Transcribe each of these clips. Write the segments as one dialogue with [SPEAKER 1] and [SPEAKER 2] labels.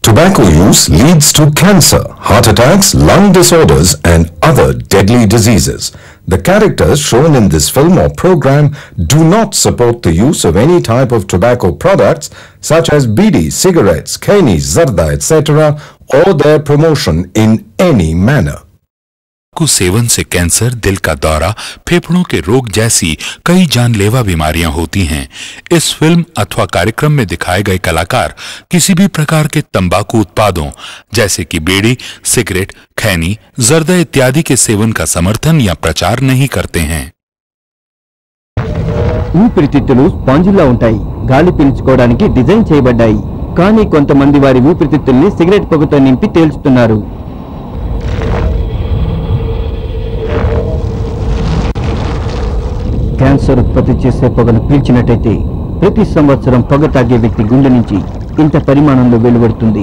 [SPEAKER 1] Tobacco use leads to cancer, heart attacks, lung disorders, and other deadly diseases. The characters shown in this film or program do not support the use of any type of tobacco products such as bidi, cigarettes, kani, zarda, etc., or their promotion in any manner.
[SPEAKER 2] तंबाकू सेवन से cancer दिल का दौरा फेफड़ों के रोग जैसी कई जानलेवा बीमारियां होती हैं इस फिल्म अथवा कार्यक्रम में दिखाए गए कलाकार किसी भी प्रकार के तंबाकू उत्पादों जैसे कि बीड़ी सिगरेट खैनी जर्दा इत्यादि के सेवन का समर्थन या प्रचार नहीं करते हैं
[SPEAKER 3] ఊపిరితిత్తులు స్పాంజిలా ఉంటాయి గాలి పీల్చుకోవడానికి డిజైన్ చేయబడ్డాయి కానీ కొంతమంది వారి ఊపిరితిత్తుల్ని సిగరెట్ పొగతో నింపి తేల్చుతున్నారు క్యాన్సర్ ఉత్పత్తి చేసే పొగను పీల్చినట్టయితే ప్రతి సంవత్సరం పొగ తాగే వ్యక్తి గుండె నుంచి ఇంత పరిమాణంలో వెలువడుతుంది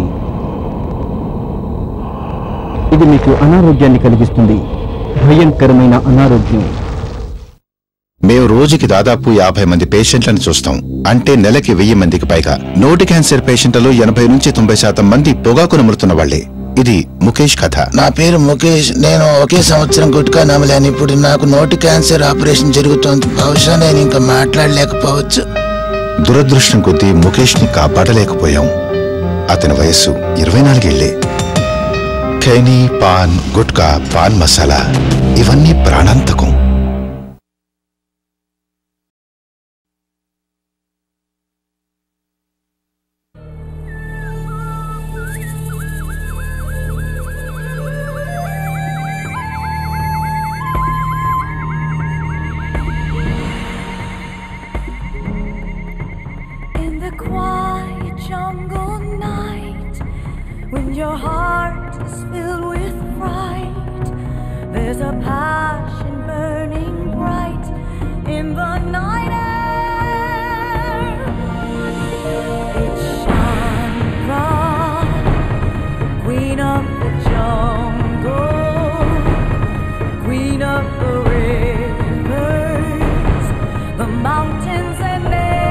[SPEAKER 3] ఇది మీకు అనారోగ్యాన్ని కలిగిస్తుంది భయంకరమైన అనారోగ్యం
[SPEAKER 4] మేము రోజుకి దాదాపు యాభై మంది పేషెంట్లను చూస్తాం అంటే నెలకి వెయ్యి మందికి పైగా నోటి క్యాన్సర్ పేషెంట్లలో ఎనభై నుంచి తొంభై శాతం మంది పొగాకు నములుతున్న వాళ్లే ఇది ముఖేష్ కథ
[SPEAKER 5] నా పేరు ముఖేష్ నేను ఒకే సంవత్సరం గుట్కా నమలాను ఇప్పుడు నాకు నోటి క్యాన్సర్ ఆపరేషన్ జరుగుతోంది బహుశా నేను ఇంకా మాట్లాడలేకపోవచ్చు
[SPEAKER 4] దురదృష్టం కొద్దీ ముఖేష్ ని కాపాడలేకపోయాం అతని వయస్సు ఇరవై నాలుగేళ్లే ఖైనీ పాన్ గుట్కా పాన్ మసాలా ఇవన్నీ ప్రాణాంతకం
[SPEAKER 6] In the quiet jungle night, when your heart is filled with fright, there's a passion burning bright in the night air. It's Chandra, queen of the jungle, queen of the rivers, the mountains and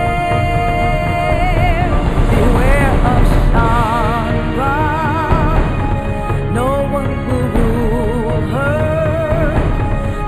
[SPEAKER 6] air. Beware of Chandra, no one will rule her.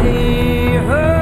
[SPEAKER 6] see her.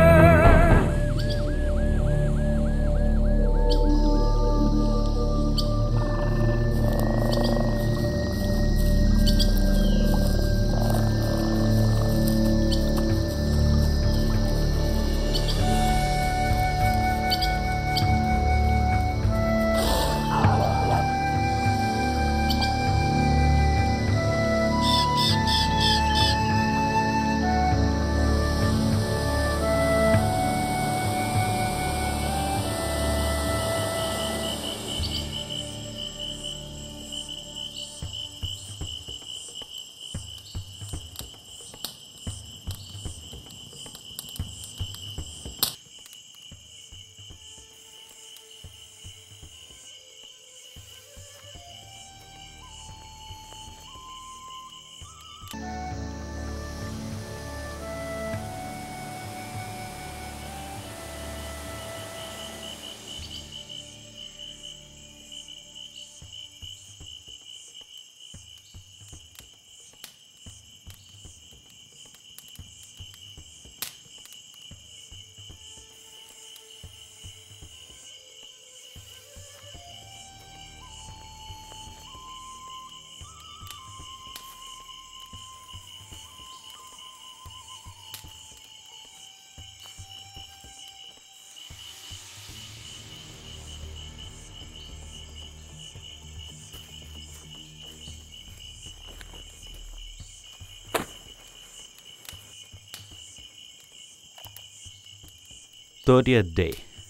[SPEAKER 7] Thirtieth day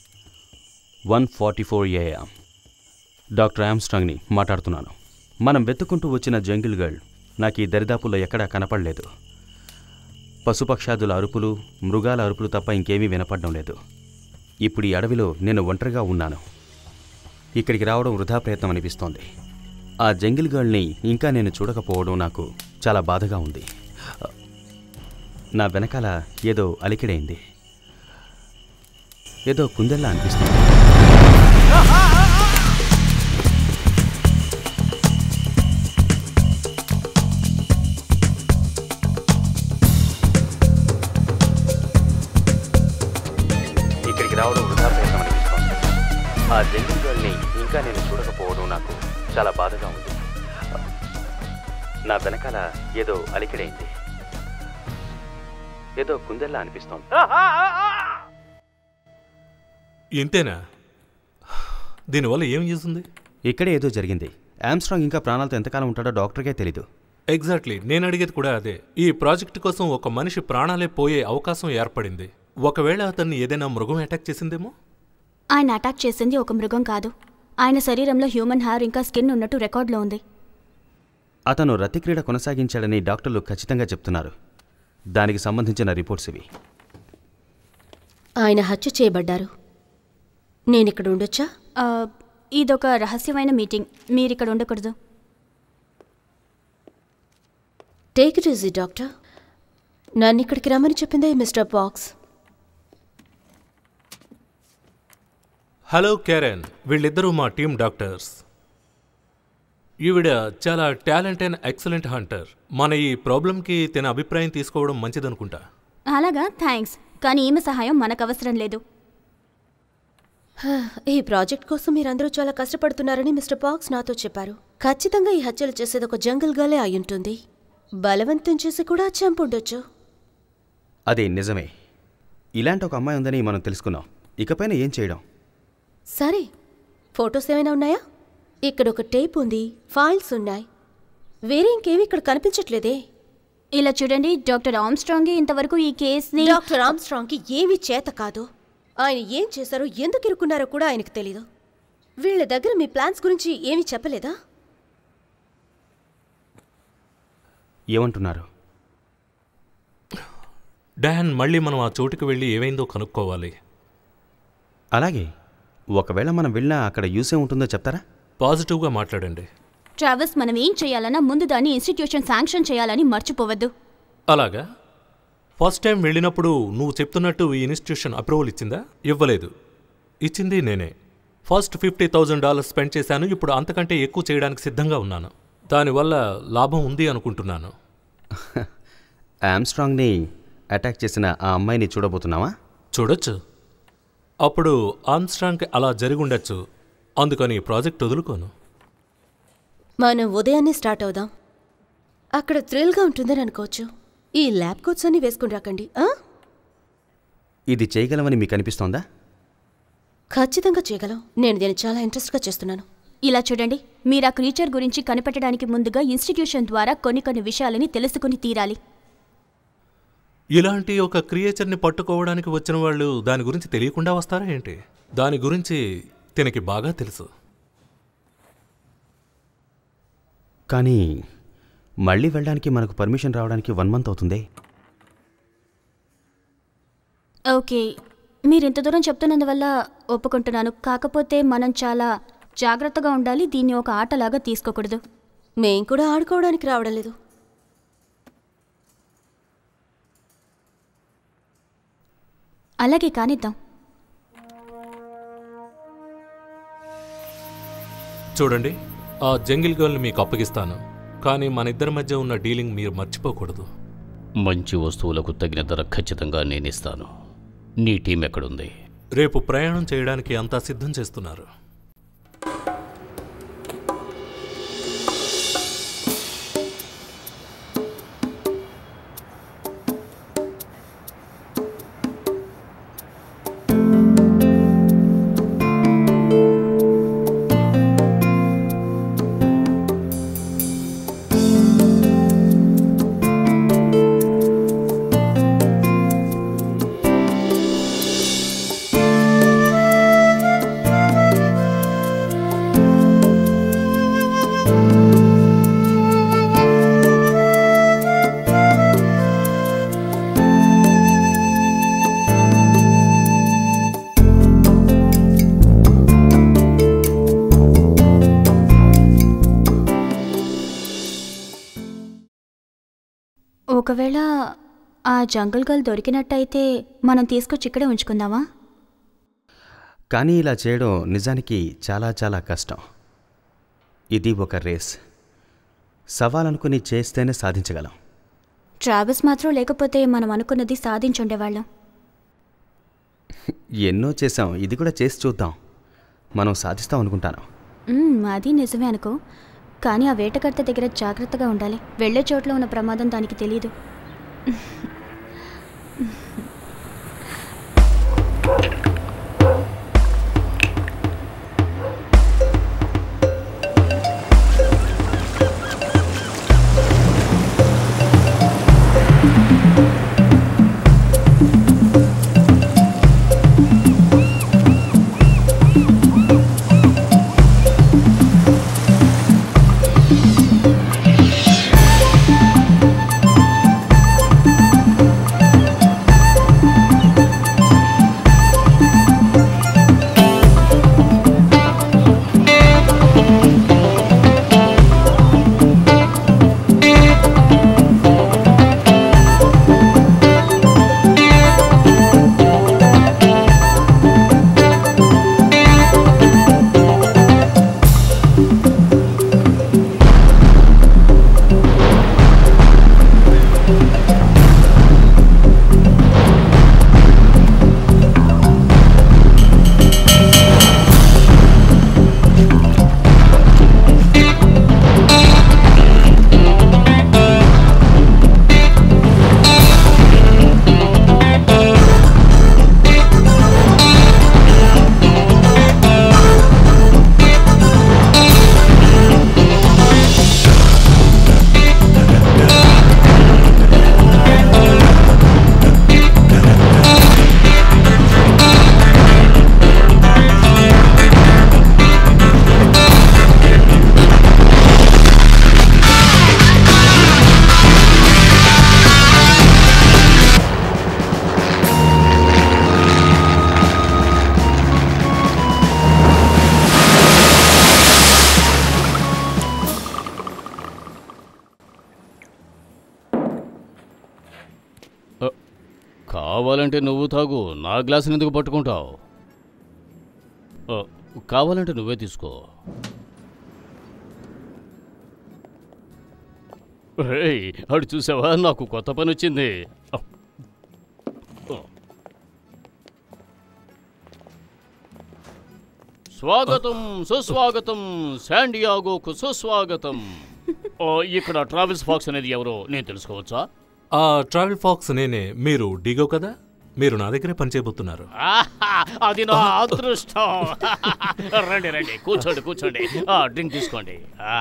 [SPEAKER 7] one forty four AM doctor ఆమ్స్ట్రాంగ్ని మాట్లాడుతున్నాను మనం వెతుక్కుంటూ వచ్చిన jungle girl నాకు ఈ దరిదాపుల్లో ఎక్కడా కనపడలేదు పశుపక్షాదుల అరుపులు మృగాల అరుపులు తప్ప ఇంకేమీ వినపడడం లేదు ఇప్పుడు ఈ అడవిలో నేను ఒంటరిగా ఉన్నాను ఇక్కడికి రావడం వృధా ప్రయత్నం అనిపిస్తోంది ఆ జంగిల్ గర్ల్ని ఇంకా నేను చూడకపోవడం నాకు చాలా బాధగా ఉంది నా వెనకాల ఏదో అలికిడైంది ఏదో కుందెల్లా అనిపిస్తుంది ఇక్కడికి రావడం వృధా ప్రయత్నం అనిపిస్తోంది ఆ జంగిల్ గర్ల్ని ఇంకా నేను చూడకపోవడం నాకు చాలా బాధగా ఉంది నా వెనకాల ఏదో అలికిడైంది ఏదో కుందెల్లా అనిపిస్తోంది
[SPEAKER 8] ఇంతేనా దీనివల్ల ఏం యూజ్ ఉంది
[SPEAKER 7] ఇక్కడే ఏదో జరిగింది ఆమ్స్ట్రాంగ్ ఇంకా ప్రాణాలతో ఎంతకాలం ఉంటాడో డాక్టర్కే తెలీదు
[SPEAKER 8] ఎగ్జాక్ట్లీ నేను అడిగేది కూడా అదే ఈ ప్రాజెక్ట్ కోసం ఒక మనిషి ప్రాణాలే పోయే అవకాశం ఏర్పడింది ఒకవేళ అతన్ని ఏదైనా మృగం అటాక్ చేసిందేమో
[SPEAKER 9] ఆయన అటాక్ చేసింది ఒక మృగం కాదు ఆయన శరీరంలో హ్యూమన్ హెయిర్ ఇంకా స్కిన్ ఉన్నట్టు రికార్డులో ఉంది
[SPEAKER 7] అతను రతిక్రీడ కొనసాగించాడని డాక్టర్లు ఖచ్చితంగా చెప్తున్నారు దానికి సంబంధించిన రిపోర్ట్స్ ఇవి
[SPEAKER 10] ఆయన హత్య చేయబడ్డారు నేనిక్కడ ఉండొచ్చా
[SPEAKER 9] ఆ, ఇదొక రహస్యమైన మీటింగ్ మీరు ఇక్కడ ఉండకూడదు
[SPEAKER 10] టేక్ ఇట్ ఈజీ డాక్టర్ నన్ను ఇక్కడికి రమ్మని చెప్పిందే మిస్టర్ బాక్స్
[SPEAKER 8] హలో కేరన్ వీళ్ళిద్దరూ మా టీమ్ డాక్టర్స్ ఈవిడ చాలా టాలెంట్ అండ్ ఎక్సలెంట్ హంటర్ మన ఈ ప్రాబ్లంకి తన అభిప్రాయం తీసుకోవడం మంచిదనుకుంటా
[SPEAKER 9] అలాగా థ్యాంక్స్ కానీ ఈమె సహాయం మనకు అవసరం లేదు
[SPEAKER 10] ఈ ప్రాజెక్ట్ కోసం మీరందరూ చాలా కష్టపడుతున్నారని మిస్టర్ బాక్స్ నాతో చెప్పారు ఖచ్చితంగా ఈ హత్యలు చేసేది ఒక జంగిల్ గాలే అయ్యుంటుంది బలవంతం చేసి కూడా చంపుండొచ్చు
[SPEAKER 7] అదే నిజమే ఇలాంటి ఒక అమ్మాయి ఉందని మనం తెలుసుకున్నాం ఇకపైన ఏం చేయడం
[SPEAKER 10] సరే ఫొటోస్ ఏమైనా ఉన్నాయా ఇక్కడ ఒక టేప్ ఉంది ఫైల్స్ ఉన్నాయి వేరే ఇంకేమీ ఇక్కడ కనిపించట్లేదే
[SPEAKER 9] ఇలా చూడండి డాక్టర్ ఆమ్స్ట్రాంగే ఇంతవరకు ఈ కేసుని
[SPEAKER 10] డాక్టర్ ఆమ్స్ట్రాంగ్కి ఏమీ చేత కాదు ఆయన ఏం చేశారో ఎందుకు ఇరుక్కున్నారో కూడా ఆయనకు తెలీదు వీళ్ళ దగ్గర మీ ప్లాన్స్ గురించి ఏమీ చెప్పలేదా
[SPEAKER 7] ఏమంటున్నారు
[SPEAKER 8] డాన్ మళ్ళీ మనం ఆ చోటుకి వెళ్ళి ఏమైందో కనుక్కోవాలి
[SPEAKER 7] అలాగే ఒకవేళ మనం వెళ్ళినా అక్కడ యూసే ఉంటుందో చెప్తారా
[SPEAKER 8] పాజిటివ్గా మాట్లాడండి
[SPEAKER 9] ట్రావెల్స్ మనం ఏం చేయాలన్నా ముందు దాన్ని ఇన్స్టిట్యూషన్ శాంక్షన్ చేయాలని మర్చిపోవద్దు
[SPEAKER 8] అలాగా ఫస్ట్ టైం వెళ్ళినప్పుడు నువ్వు చెప్తున్నట్టు ఈ ఇన్స్టిట్యూషన్ అప్రూవల్ ఇచ్చిందా ఇవ్వలేదు ఇచ్చింది నేనే first fifty thousand dollars spend చేశాను ఇప్పుడు అంతకంటే ఎక్కువ చేయడానికి సిద్ధంగా ఉన్నాను దానివల్ల లాభం ఉంది అనుకుంటున్నాను
[SPEAKER 7] ఆమ్స్ట్రాంగ్ని అటాక్ చేసిన ఆ అమ్మాయిని చూడబోతున్నావా
[SPEAKER 8] చూడొచ్చు అప్పుడు ఆమ్స్ట్రాంగ్కి అలా జరిగి ఉండొచ్చు అందుకని ఈ ప్రాజెక్ట్ వదులుకోను
[SPEAKER 10] మనం ఉదయాన్నే స్టార్ట్ అవుదాం అక్కడ థ్రిల్గా ఉంటుందని అనుకోవచ్చు ఈ ల్యాబ్ కోట్స్ అన్ని వేసుకుని రాకండి ఆ?
[SPEAKER 7] ఇది చేయగలమని మీకు అనిపిస్తోందా
[SPEAKER 10] ఖచ్చితంగా చేయగలం నేను దీన్ని చాలా ఇంట్రెస్ట్గా చేస్తున్నాను
[SPEAKER 9] ఇలా చూడండి మీరు ఆ క్రీచర్ గురించి కనిపెట్టడానికి ముందుగా ఇన్స్టిట్యూషన్ ద్వారా కొన్ని కొన్ని విషయాలని తెలుసుకుని తీరాలి
[SPEAKER 8] ఇలాంటి ఒక క్రియేచర్ని పట్టుకోవడానికి వచ్చిన వాళ్ళు దాని గురించి తెలియకుండా వస్తారా ఏంటి దాని గురించి తినకి బాగా తెలుసు
[SPEAKER 7] కానీ మళ్ళీ వెళ్ళడానికి మనకు పర్మిషన్ రావడానికి వన్ మంత్ అవుతుందే
[SPEAKER 9] ఓకే మీరు ఇంత దూరం చెప్తున్నందువల్ల ఒప్పుకుంటున్నాను కాకపోతే మనం చాలా జాగ్రత్తగా ఉండాలి దీన్ని ఒక ఆటలాగా తీసుకోకూడదు
[SPEAKER 10] మేం కూడా ఆడుకోవడానికి రావడం లేదు
[SPEAKER 9] అలాగే కానిద్దాం
[SPEAKER 8] చూడండి ఆ జంగిల్ గర్ల్ని మీకు అప్పగిస్తాను కానీ మన ఇద్దరి మధ్య ఉన్న డీలింగ్ మీరు మర్చిపోకూడదు
[SPEAKER 11] మంచి వస్తువులకు తగిన ధర ఖచ్చితంగా నేనిస్తాను నీ టీం ఎక్కడుంది
[SPEAKER 8] రేపు ప్రయాణం చేయడానికి అంతా సిద్ధం చేస్తున్నారు
[SPEAKER 9] ఒకవేళ ఆ జంగల్ గర్ల్ దొరికినట్టయితే మనం తీసుకొచ్చి ఇక్కడే ఉంచుకుందామా
[SPEAKER 7] కానీ ఇలా చేయడం నిజానికి చాలా చాలా కష్టం ఇది ఒక రేస్ సవాల్ అనుకుని చేస్తేనే సాధించగలం
[SPEAKER 9] ట్రావెల్స్ మాత్రం లేకపోతే మనం అనుకున్నది సాధించుండేవాళ్ళం
[SPEAKER 7] ఎన్నో చేసాం ఇది కూడా చేసి చూద్దాం మనం సాధిస్తాం అనుకుంటాను
[SPEAKER 9] మ్మ్, అది నిజమే అనుకో కానీ ఆ వేటకర్త దగ్గర జాగ్రత్తగా ఉండాలి వెళ్ళే చోట్ల ఉన్న ప్రమాదం దానికి తెలియదు
[SPEAKER 11] కావాలంటే నువ్వు తాగు నా గ్లాసుని ఎందుకు పట్టుకుంటావు ఆ, కావాలంటే నువ్వే తీసుకో రేయ్ అడు చూసావా నాకు కొత్త పని వచ్చింది స్వాగతం సుస్వాగతం శాండియాగోకు సుస్వాగతం ఓ, ఇక్కడ ట్రావెల్స్ ఫాక్స్ అనేది ఎవరో నేను తెలుసుకోవచ్చా
[SPEAKER 8] ఆ ట్రావెల్ ఫాక్స్ నేనే మీరు డిగో కదా మీరు నా దగ్గరే పనిచేయబోతున్నారు
[SPEAKER 11] ఆహా, అది నా అదృష్టం రండి రండి కూర్చోండి కూర్చోండి ఆ, డ్రింక్ తీసుకోండి ఆ.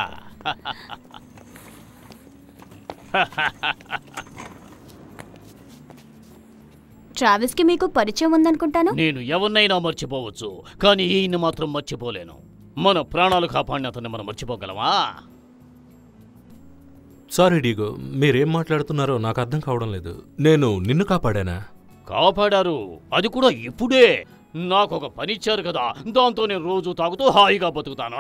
[SPEAKER 9] ట్రావెల్స్కి మీకు పరిచయం ఉందనుకుంటాను
[SPEAKER 11] నేను ఎవరినైనా మర్చిపోవచ్చు కానీ ఈయన మాత్రం మర్చిపోలేను మన ప్రాణాలు కాపాడిన అతన్ని మనం మర్చిపోగలమా
[SPEAKER 8] సారీ డిగో మీరేం మాట్లాడుతున్నారో నాకు అర్థం కావడం లేదు నేను నిన్ను కాపాడానా
[SPEAKER 11] కాపాడారు అది కూడా ఇప్పుడే నాకు ఒక పని ఇచ్చారు కదా దాంతో నేను రోజు తాగుతూ హాయిగా బతుకుతాను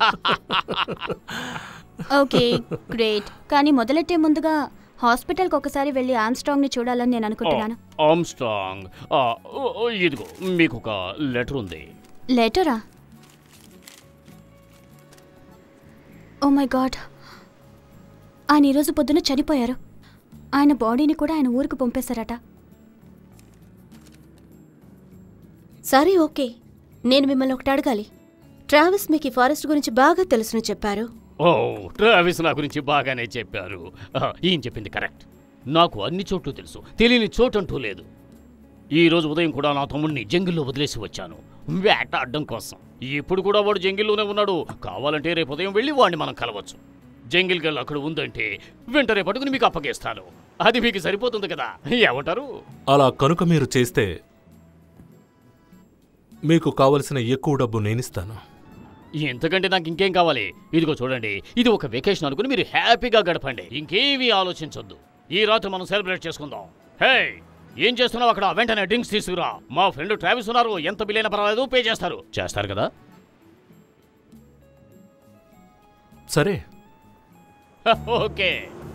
[SPEAKER 9] ఓకే గ్రేట్ కానీ మొదలెట్టే ముందుగా హాస్పిటల్కి ఒకసారి వెళ్ళి ఆమ్స్ట్రాంగ్ని చూడాలని నేను అనుకుంటున్నాను
[SPEAKER 11] ఆమ్స్ట్రాంగ్ ఆ, ఓ, ఓ, ఇదిగో మీకు ఒక లెటర్ ఉంది
[SPEAKER 9] లెటరా ఓ మై గాడ్ ఆయన ఈరోజు పొద్దున చనిపోయారు ఆయన బాడీని కూడా ఆయన ఊరికి పంపేశారట
[SPEAKER 10] సరే ఓకే నేను మిమ్మల్ని ఒకటి అడగాలి ట్రావెల్స్ మీకు ఈ ఫారెస్ట్ గురించి బాగా తెలుసుని చెప్పారు
[SPEAKER 11] ఓ ట్రావిస్ నా గురించి బాగానే చెప్పారు ఆ, ఈయన చెప్పింది కరెక్ట్ నాకు అన్ని చోట్ల తెలుసు తెలియని చోటంటూ లేదు ఈ రోజు ఉదయం కూడా నా తమ్ముడిని జంగిల్లో వదిలేసి వచ్చాను వేటాడడం కోసం ఇప్పుడు కూడా వాడు జంగిల్లోనే ఉన్నాడు కావాలంటే రేపు ఉదయం వెళ్ళి వాడిని మనం కలవచ్చు జంగిల్ గల్ అక్కడ ఉందంటే వెంటనే పట్టుకుని మీకు అప్పగేస్తాను అది మీకు సరిపోతుంది కదా ఏమంటారు
[SPEAKER 8] అలా కనుక మీరు చేస్తే మీకు కావలసిన ఎక్కువ డబ్బు నేనిస్తాను
[SPEAKER 11] ఎంతకంటే నాకు ఇంకేం కావాలి ఇదిగో చూడండి ఇది ఒక వెకేషన్ అనుకుని మీరు హ్యాపీగా గడపండి ఇంకేమీ ఆలోచించొద్దు ఈ రాత్రి మనం సెలబ్రేట్ చేసుకుందాం హే ఏం చేస్తున్నావు అక్కడ వెంటనే డ్రింక్స్ తీసుకురా మా ఫ్రెండ్ ట్రావెల్స్ ఉన్నారు ఎంత బిల్ అయినా పర్వాలేదు పే చేస్తారు చేస్తారు కదా
[SPEAKER 8] సరే
[SPEAKER 11] ఓకే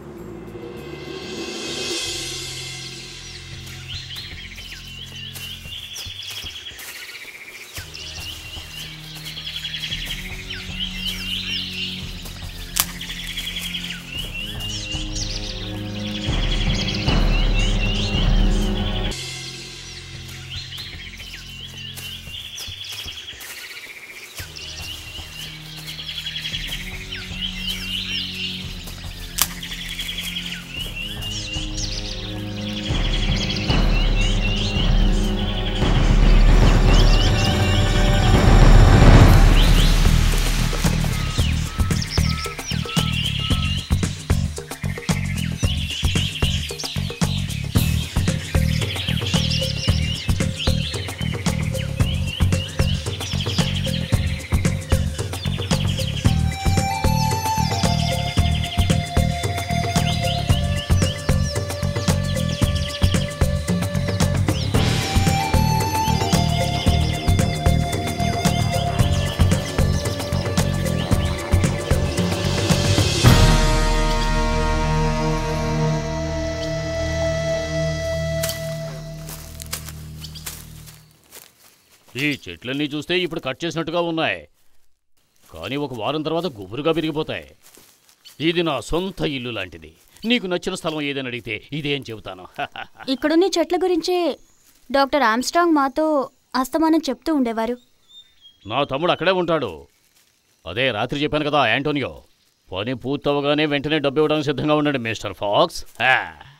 [SPEAKER 11] ఈ చెట్లన్నీ చూస్తే ఇప్పుడు కట్ చేసినట్టుగా ఉన్నాయి కానీ ఒక వారం తర్వాత గుబురుగా పెరిగిపోతాయి ఇది నా సొంత ఇల్లు లాంటిది నీకు నచ్చిన స్థలం ఏదని అడిగితే ఇదే అని చెబుతాను
[SPEAKER 9] ఇక్కడున్న చెట్ల గురించే డాక్టర్ ఆమ్స్ట్రాంగ్ మాతో అస్తమానం చెప్తూ ఉండేవారు
[SPEAKER 11] నా తమ్ముడు అక్కడే ఉంటాడు అదే రాత్రి చెప్పాను కదా యాంటోనియో పని పూర్తవగానే వెంటనే డబ్బు ఇవ్వడానికి సిద్ధంగా ఉండండి మిస్టర్ ఫాక్స్ హా.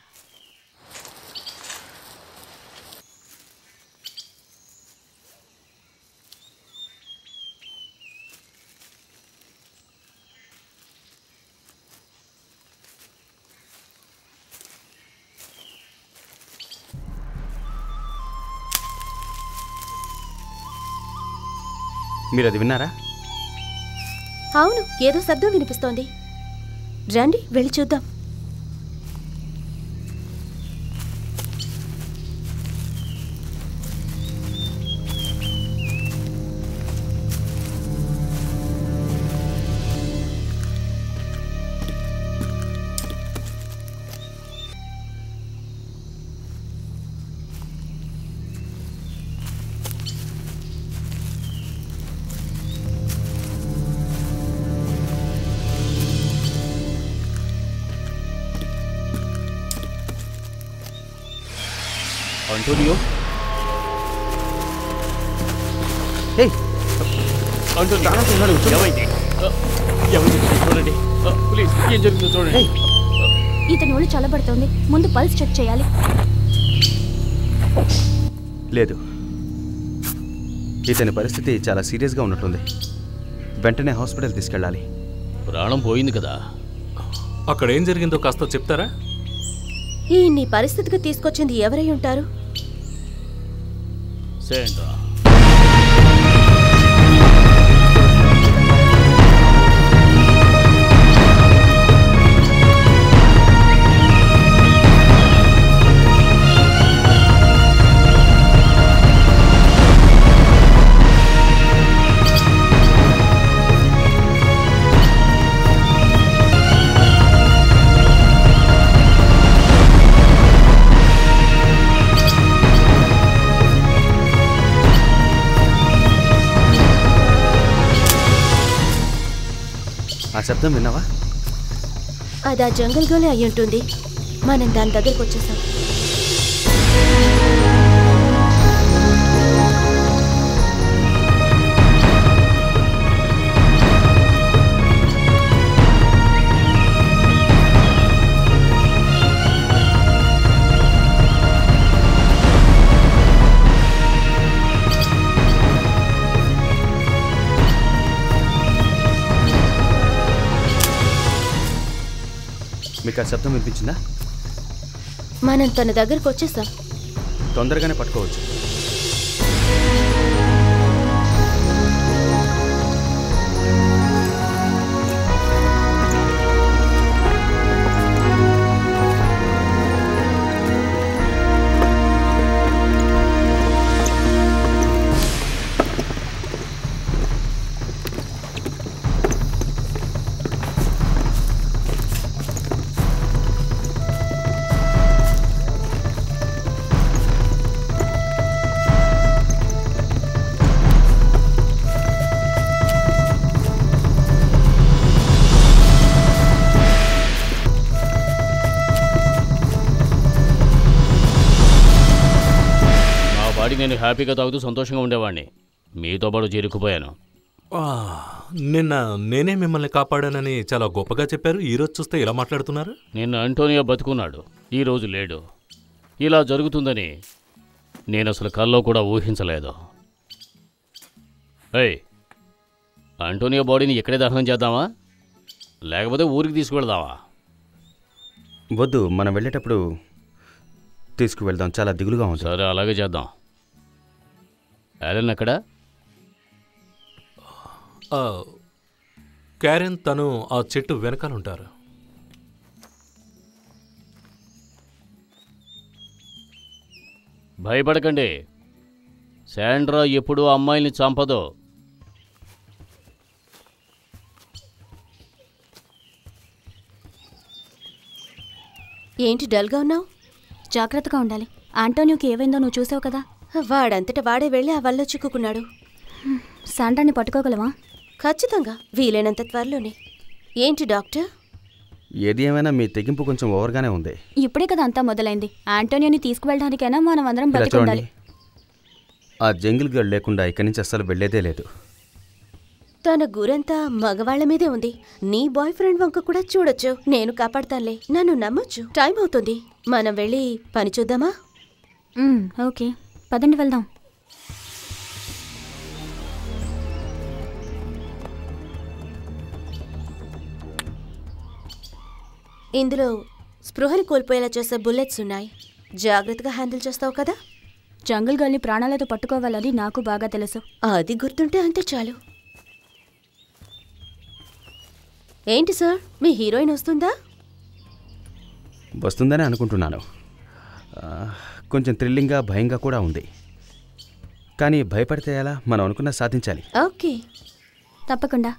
[SPEAKER 7] మీరు అది విన్నారా
[SPEAKER 10] అవును ఏదో శబ్దం వినిపిస్తోంది రండి వెళ్ళి చూద్దాం
[SPEAKER 7] అంటోనియో
[SPEAKER 11] అంటుంది ఏమైంది ఆ, ఏమైంది చూడండి ఆ, ప్లీజ్ ఏం జరిగిందో చూడండి
[SPEAKER 9] ఇతని ఒళ్ళు చల్లబడుతోంది ముందు పల్స్ చెక్ చేయాలి
[SPEAKER 7] లేదు ఇతని పరిస్థితి చాలా సీరియస్గా ఉన్నట్టుంది వెంటనే హాస్పిటల్ తీసుకెళ్ళాలి
[SPEAKER 11] ప్రాణం పోయింది కదా
[SPEAKER 8] అక్కడ ఏం జరిగిందో కాస్త చెప్తారా
[SPEAKER 10] ఈ నీ పరిస్థితికి తీసుకొచ్చింది ఎవరై ఉంటారు
[SPEAKER 11] సేండ్రా
[SPEAKER 7] ఆ శబ్దం విన్నావా
[SPEAKER 10] అది ఆ జంగల్ గోలే అయి ఉంటుంది మనం దాని దగ్గరకు వచ్చేసాం
[SPEAKER 7] మీకు ఆ శబ్దం వినిపించిందా
[SPEAKER 10] మనం తన దగ్గరకు వచ్చేసాం
[SPEAKER 7] తొందరగానే పట్టుకోవచ్చు
[SPEAKER 11] నా వాడి నేను హ్యాపీగా తాగుతూ సంతోషంగా ఉండేవాడిని మీతో పాటు చేరుకుపోయాను
[SPEAKER 8] ఆ, నిన్న నేనే మిమ్మల్ని కాపాడానని చాలా గొప్పగా చెప్పారు ఈరోజు చూస్తే ఇలా మాట్లాడుతున్నారు
[SPEAKER 11] నిన్న అంటోనియో బతుకున్నాడు ఈ రోజు లేడు ఇలా జరుగుతుందని నేను అసలు కల్లో కూడా ఊహించలేదు ఏయ్ అంటోనియో బాడీని ఇక్కడే దహనం చేద్దామా లేకపోతే ఊరికి తీసుకువెళ్దామా
[SPEAKER 7] వద్దు మనం వెళ్ళేటప్పుడు తీసుకువెళ్దాం చాలా దిగులుగా ఉంది
[SPEAKER 11] సరే అలాగే చేద్దాం యాలెన్ ఎక్కడా
[SPEAKER 8] ఆ, క్యారెన్ తను ఆ చెట్టు వెనకాల ఉంటారు
[SPEAKER 11] భయపడకండి శాండ్రా ఎప్పుడూ అమ్మాయిల్ని చంపదు
[SPEAKER 10] ఏంటి డల్గా ఉన్నావు
[SPEAKER 9] జాగ్రత్తగా ఉండాలి ఆంటోనియోకి ఏమైందో నువ్వు చూసావు కదా
[SPEAKER 10] వాడంతట వాడే వెళ్ళి ఆ వల్ల చిక్కుకున్నాడు
[SPEAKER 9] శాండ్రాని పట్టుకోగలవా
[SPEAKER 10] ఖచ్చితంగా వీలైనంత త్వరలోనే ఏంటి డాక్టర్
[SPEAKER 7] ఏది ఏమైనా మీ తెగింపు కొంచెం ఓవర్గానే ఉంది
[SPEAKER 9] ఇప్పుడే కదా అంతా మొదలైంది ఆంటోనియోని తీసుకువెళ్ళడానికైనా మనం అందరం
[SPEAKER 7] ఇలా
[SPEAKER 9] బతికి
[SPEAKER 7] చూడండి
[SPEAKER 9] ఉండాలి
[SPEAKER 7] ఆ జంగిల్ గర్ల్ లేకుండా ఇక్కడి నుంచి అస్సలు వెళ్ళేదే లేదు
[SPEAKER 10] తన గురంతా మగవాళ్ల మీదే ఉంది నీ బాయ్ ఫ్రెండ్ వంక కూడా చూడొచ్చు నేను కాపాడతానులే నన్ను నమ్మొచ్చు టైం అవుతుంది మనం వెళ్ళి పని చూద్దామా
[SPEAKER 9] మ్మ్, ఓకే పదండి వెళ్దాం
[SPEAKER 10] ఇందులో స్పృహని కోల్పోయేలా చేసే బుల్లెట్స్ ఉన్నాయి జాగ్రత్తగా హ్యాండిల్ చేస్తావు కదా
[SPEAKER 9] జంగిల్ గర్ల్ని ప్రాణాలతో పట్టుకోవాలని నాకు బాగా తెలుసు
[SPEAKER 10] అది గుర్తుంటే అంతే చాలు ఏంటి సార్ మీ హీరోయిన్ వస్తుందా
[SPEAKER 7] వస్తుందని అనుకుంటున్నాను ఆ, కొంచెం థ్రిల్లింగ్గా భయంగా కూడా ఉంది కానీ భయపడితే ఎలా మనం అనుకున్న సాధించాలి
[SPEAKER 10] ఓకే
[SPEAKER 9] తప్పకుండా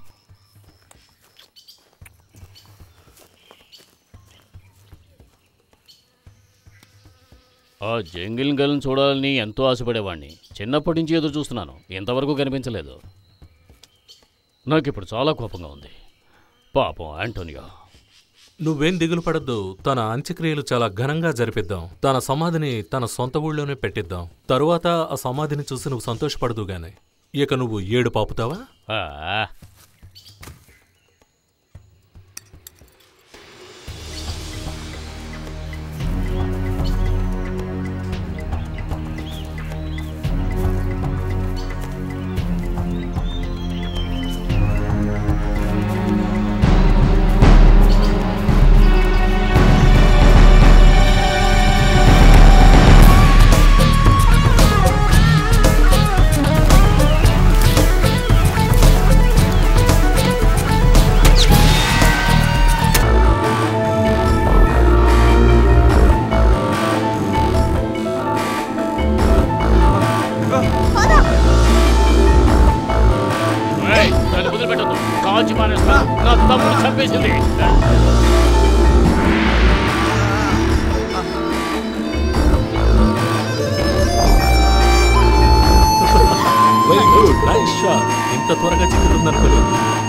[SPEAKER 11] ఆ జంగిల్ గర్ల్ని చూడాలని ఎంతో ఆశపడేవాడిని చిన్నప్పటి నుంచి ఎదురు చూస్తున్నాను ఇంతవరకు కనిపించలేదు నాకు ఇప్పుడు చాలా కోపంగా ఉంది పాపం ఆంటోనియో
[SPEAKER 8] నువ్వేం దిగులు పడద్దు తన అంత్యక్రియలు చాలా ఘనంగా జరిపిద్దాం తన సమాధిని తన సొంత ఊళ్ళోనే పెట్టిద్దాం తరువాత ఆ సమాధిని చూసి నువ్వు సంతోషపడదు గానే ఇక నువ్వు ఏడు పాపుతావా
[SPEAKER 11] ఆ, ఏయ్, నన్ను వదిలిపెట్టొద్దు కాల్చి మానేస్తా నా తమ్ముడు చంపేసింది
[SPEAKER 8] వెరీ గుడ్ నైస్ షాట్ ఇంత త్వరగా చిక్కుతుందనుకోలేదు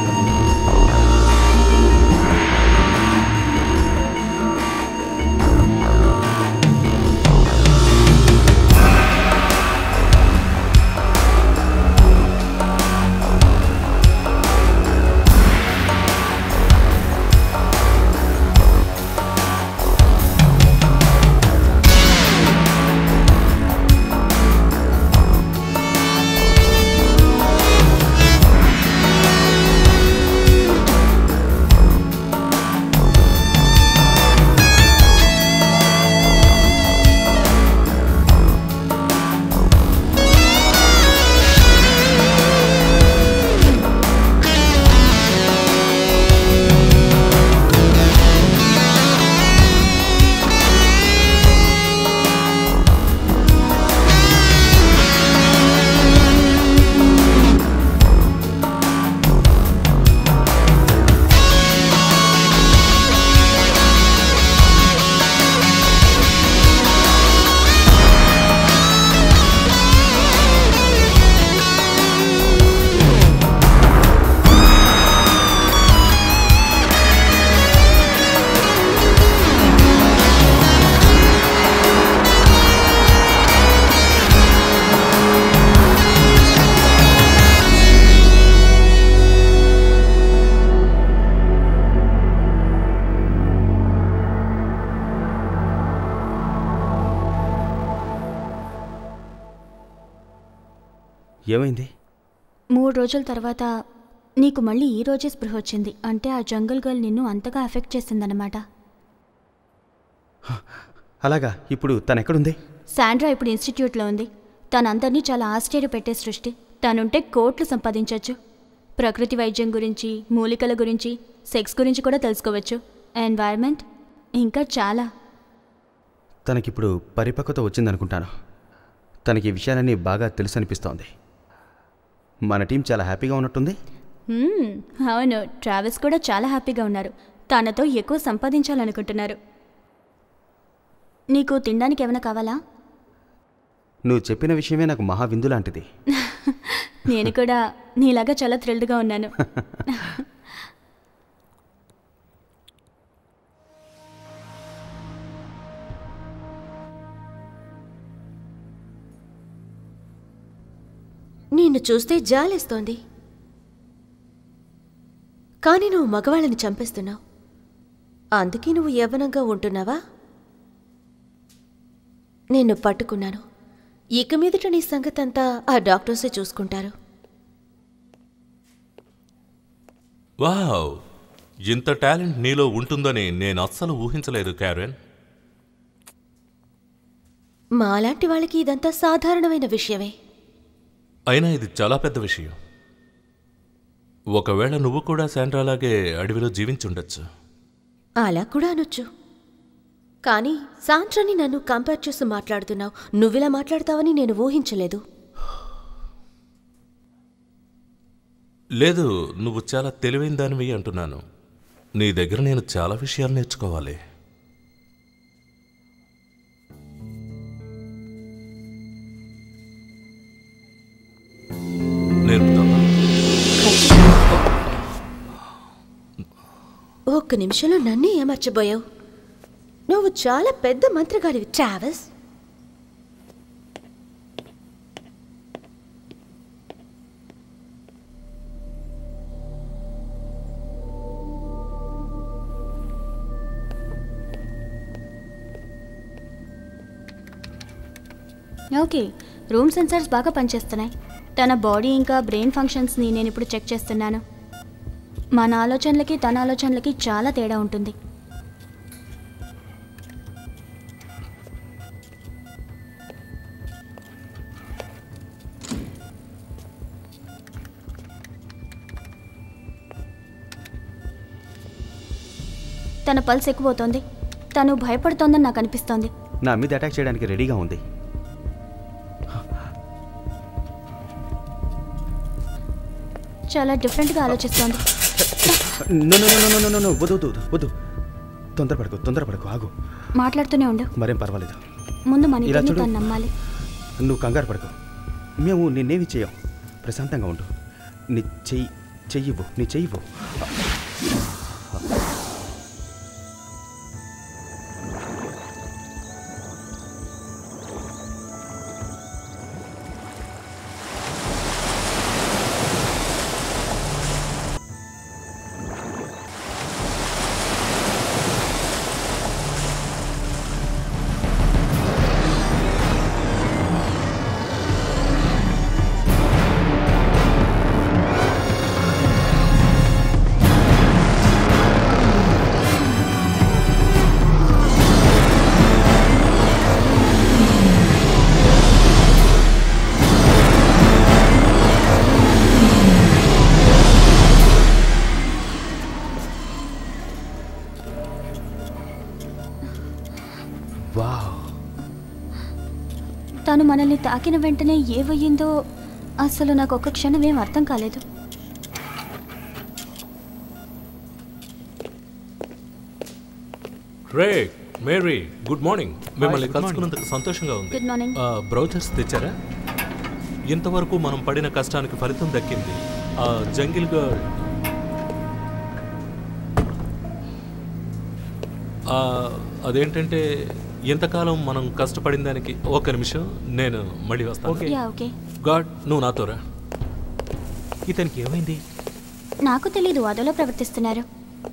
[SPEAKER 7] ఏమైంది
[SPEAKER 9] మూడు రోజుల తర్వాత నీకు మళ్ళీ ఈ రోజే స్పృహ వచ్చింది అంటే ఆ జంగల్ గర్ల్ నిన్ను అంతగా ఎఫెక్ట్ చేసిందన్నమాట
[SPEAKER 7] అలాగా ఇప్పుడు తను ఎక్కడుంది
[SPEAKER 9] శాండ్రా ఇప్పుడు ఇన్స్టిట్యూట్లో ఉంది తనందరినీ చాలా ఆశ్చర్యపెట్టే సృష్టి తనుంటే కోట్లు సంపాదించవచ్చు ప్రకృతి వైద్యం గురించి మూలికల గురించి సెక్స్ గురించి కూడా తెలుసుకోవచ్చు ఎన్వైర్న్మెంట్ ఇంకా చాలా
[SPEAKER 7] తనకిప్పుడు పరిపక్వత వచ్చిందనుకుంటాను తనకి ఈ విషయాలన్నీ బాగా తెలుసు అనిపిస్తోంది మన టీం చాలా హ్యాపీగా ఉన్నట్టుంది
[SPEAKER 9] హ్మ్, అవును ట్రావెల్స్ కూడా చాలా హ్యాపీగా ఉన్నారు తనతో ఎక్కువ సంపాదించాలనుకుంటున్నారు నీకు తినడానికి ఏమైనా కావాలా
[SPEAKER 7] నువ్వు చెప్పిన విషయమే నాకు మహా విందు లాంటిది
[SPEAKER 9] నేను కూడా నీలాగా చాలా థ్రిల్డ్గా ఉన్నాను
[SPEAKER 10] నిన్ను చూస్తే జాలేస్తోంది కానీ నువ్వు మగవాళ్ళని చంపేస్తున్నావు అందుకే నువ్వు యవ్వనంగా ఉంటున్నావా నిన్ను పట్టుకున్నాను ఇక మీదట నీ సంగతంతా ఆ డాక్టర్సే చూసుకుంటారు
[SPEAKER 8] వావ్ ఇంత టాలెంట్ నీలో ఉంటుందని నేను అస్సలు ఊహించలేదు క్యారెన్
[SPEAKER 10] మాలాంటి వాళ్ళకి ఇదంతా సాధారణమైన విషయమే
[SPEAKER 8] అయినా ఇది చాలా పెద్ద విషయం ఒకవేళ నువ్వు కూడా శాండ్రాలాగే అడవిలో జీవించుండొచ్చు
[SPEAKER 10] అలా కూడా అనొచ్చు కానీ సాంట్రని నన్ను కంపేర్ చేసి మాట్లాడుతున్నావు నువ్విలా మాట్లాడతావని నేను ఊహించలేదు
[SPEAKER 8] లేదు నువ్వు చాలా తెలివైన దానివి అంటున్నాను నీ దగ్గర నేను చాలా విషయాలు నేర్చుకోవాలి నేర్పుతావా
[SPEAKER 10] ఒక్క నిమిషంలో నన్నే ఏమర్చబోయావు నువ్వు చాలా పెద్ద మంత్రగాడివి ట్రావెల్స్
[SPEAKER 9] ఓకే రూమ్ సెన్సార్స్ బాగా పనిచేస్తున్నాయి తన బాడీ ఇంకా బ్రెయిన్ ఫంక్షన్స్ని నేను ఇప్పుడు చెక్ చేస్తున్నాను మన ఆలోచనలకి తన ఆలోచనలకి చాలా తేడా ఉంటుంది తన పల్స్ ఎక్కువవుతోంది తను భయపడుతోందని నాకు అనిపిస్తోంది
[SPEAKER 12] నా మీద అటాక్ చేయడానికి రెడీగా ఉంది
[SPEAKER 9] చాలా డిఫరెంట్గా ఆలోచిస్తోంది
[SPEAKER 12] no no no no no no వద్దు వద్దు వద్దు, వద్దు తొందరపడకు తొందరపడకు ఆగు
[SPEAKER 9] మాట్లాడుతూనే ఉండు
[SPEAKER 12] మరేం పర్వాలేదు
[SPEAKER 9] ముందు మన
[SPEAKER 12] ఇలా
[SPEAKER 9] ఇద్దరిని
[SPEAKER 12] చూడు.
[SPEAKER 9] తను నమ్మాలి
[SPEAKER 12] నువ్వు కంగారు పడకు మేము నిన్నేమి చేయం ప్రశాంతంగా ఉండు నీ చెయ్యి చెయ్యివ్వు నీ చెయ్యివ్వు వావ్
[SPEAKER 9] తను మనల్ని తాకిన వెంటనే ఏవయ్యిందో అసలు నాకు ఒక్క క్షణం ఏం అర్థం కాలేదు
[SPEAKER 8] రే మేరీ గుడ్ మార్నింగ్ మిమ్మల్ని
[SPEAKER 9] good
[SPEAKER 8] కలుసుకున్నందుకు సంతోషంగా ఉంది
[SPEAKER 9] Good morning.
[SPEAKER 8] ఆ, బ్రౌచర్స్ తెచ్చారా ఇంతవరకు మనం పడిన కష్టానికి ఫలితం దక్కింది ఆ జంగిల్ గర్ల్ ఆ, అదేంటంటే ఎంతకాలం మనం కష్టపడిన దానికి ఒక నిమిషం నేను మళ్ళీ వస్తాను
[SPEAKER 9] యా ఓకే
[SPEAKER 8] గాడ్ నువ్వు నాతో రా ఇతనికి ఏమైంది
[SPEAKER 9] నాకు తెలీదు అదోలా ప్రవర్తిస్తున్నారు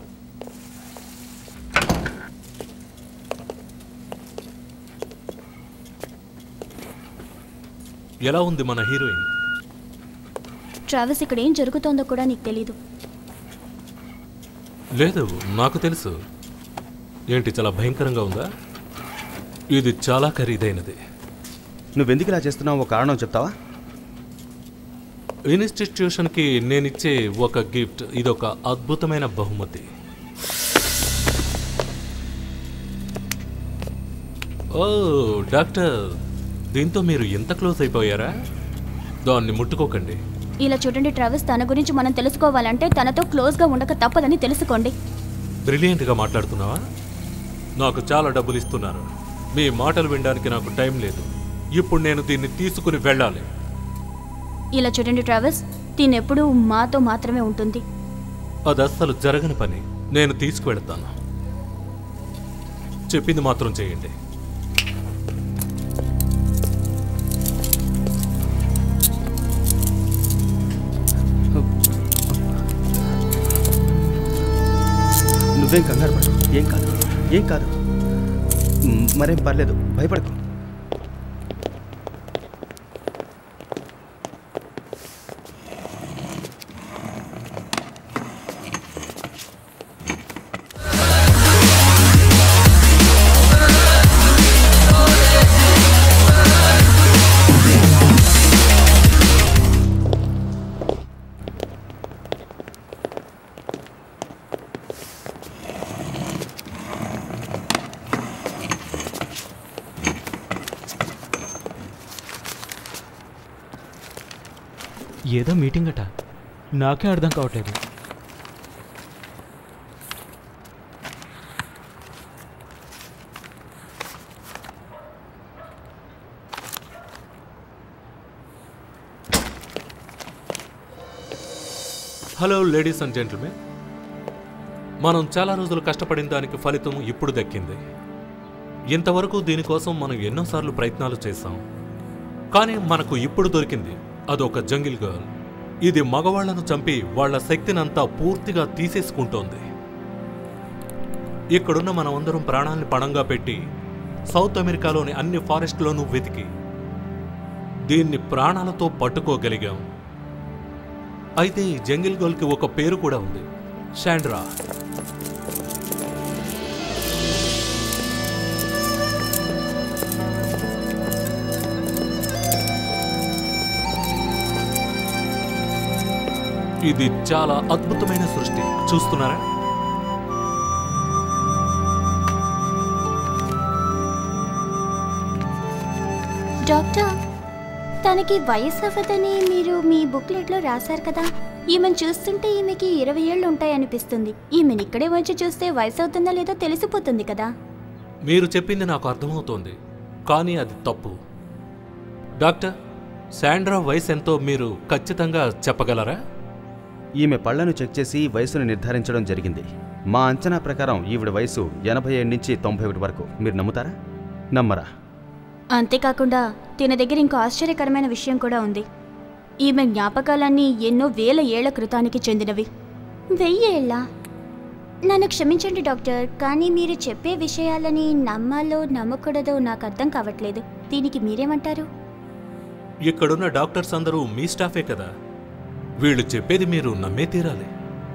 [SPEAKER 8] ఎలా ఉంది మన హీరోయిన్
[SPEAKER 9] ట్రావెల్స్ ఇక్కడ ఏం జరుగుతోందో కూడా నీకు తెలీదు
[SPEAKER 8] లేదు నాకు తెలుసు ఏంటి చాలా భయంకరంగా ఉందా ఇది చాలా ఖరీదైనది
[SPEAKER 12] నువ్వెందుకు ఇలా చేస్తున్నావు ఒక కారణం చెప్తావా
[SPEAKER 8] ఇన్స్టిట్యూషన్కి నేనిచ్చే ఒక గిఫ్ట్ ఇదొక అద్భుతమైన బహుమతి ఓ డాక్టర్ దీంతో మీరు ఎంత క్లోజ్ అయిపోయారా దాన్ని ముట్టుకోకండి
[SPEAKER 9] ఇలా చూడండి ట్రావెల్స్ తన గురించి మనం తెలుసుకోవాలంటే తనతో క్లోజ్గా ఉండక తప్పదని తెలుసుకోండి
[SPEAKER 8] బ్రిలియంట్గా మాట్లాడుతున్నావా నాకు చాలా డబ్బులు ఇస్తున్నారు మీ మాటలు వినడానికి నాకు టైం లేదు ఇప్పుడు నేను దీన్ని తీసుకుని వెళ్ళాలి
[SPEAKER 9] ఇలా చూడండి ట్రావెల్స్ తినెప్పుడు మాతో మాత్రమే ఉంటుంది
[SPEAKER 8] అది అస్సలు జరగని పని నేను తీసుకువెళ్తాను చెప్పింది మాత్రం చేయండి
[SPEAKER 12] నువ్వేం కంగారు పడు ఏం కాదు ఏం కాదు మ్, మరేం పర్లేదు భయపడకు
[SPEAKER 13] ఏదో మీటింగ్ అట నాకే అర్థం కావట్లేదు
[SPEAKER 8] హలో లేడీస్ అండ్ జెంటిల్మెన్ మనం చాలా రోజులు కష్టపడిన దానికి ఫలితం ఇప్పుడు దక్కింది ఇంతవరకు దీనికోసం మనం ఎన్నోసార్లు ప్రయత్నాలు చేశాం కానీ మనకు ఇప్పుడు దొరికింది అదొక జంగిల్ గర్ల్ ఇది మగవాళ్లను చంపి వాళ్ళ శక్తినంతా పూర్తిగా తీసేసుకుంటోంది ఇక్కడున్న మనమందరం ప్రాణాల్ని పణంగా పెట్టి సౌత్ అమెరికాలోని అన్ని ఫారెస్ట్లోనూ వెతికి దీన్ని ప్రాణాలతో పట్టుకోగలిగాం అయితే ఈ జంగిల్ గర్ల్కి ఒక పేరు కూడా ఉంది శాండ్రా ఇది చాలా అద్భుతమైన సృష్టి చూస్తున్నారా
[SPEAKER 9] డాక్టర్ తనకి వయసు అవ్వదని మీరు మీ బుక్లెట్లో రాశారు కదా ఈమెను చూస్తుంటే ఈమెకి ఇరవై ఏళ్ళు ఉంటాయనిపిస్తుంది ఈమెను ఇక్కడే వచ్చి చూస్తే వయసు అవుతుందా లేదో తెలిసిపోతుంది కదా
[SPEAKER 8] మీరు చెప్పింది నాకు అర్థమవుతోంది కానీ అది తప్పు డాక్టర్ శాండ్రా వయసు ఎంతో మీరు ఖచ్చితంగా చెప్పగలరా
[SPEAKER 12] ఈమె పళ్లను చెక్ చేసి వయసును నిర్ధారించడం జరిగింది మా అంచనా ప్రకారం ఈవిడ వయసు ఎనభై ఏడు నుంచి తొంభై ఒకటి వరకు మీరు నమ్ముతారా నమ్మరా
[SPEAKER 9] అంతేకాకుండా తిన దగ్గర ఇంకో ఆశ్చర్యకరమైన విషయం కూడా ఉంది ఈమె జ్ఞాపకాలన్నీ ఎన్నో వేల ఏళ్ల క్రితానికి చెందినవి వెయ్యేళ్ళ నన్ను క్షమించండి డాక్టర్ కానీ మీరు చెప్పే విషయాలని నమ్మాలో నమ్మకూడదో నాకు అర్థం కావట్లేదు దీనికి మీరేమంటారు
[SPEAKER 8] ఇక్కడున్న డాక్టర్స్ అందరూ మీ స్టాఫే కదా వీళ్ళు చెప్పేది మీరు నమ్మే తీరాలి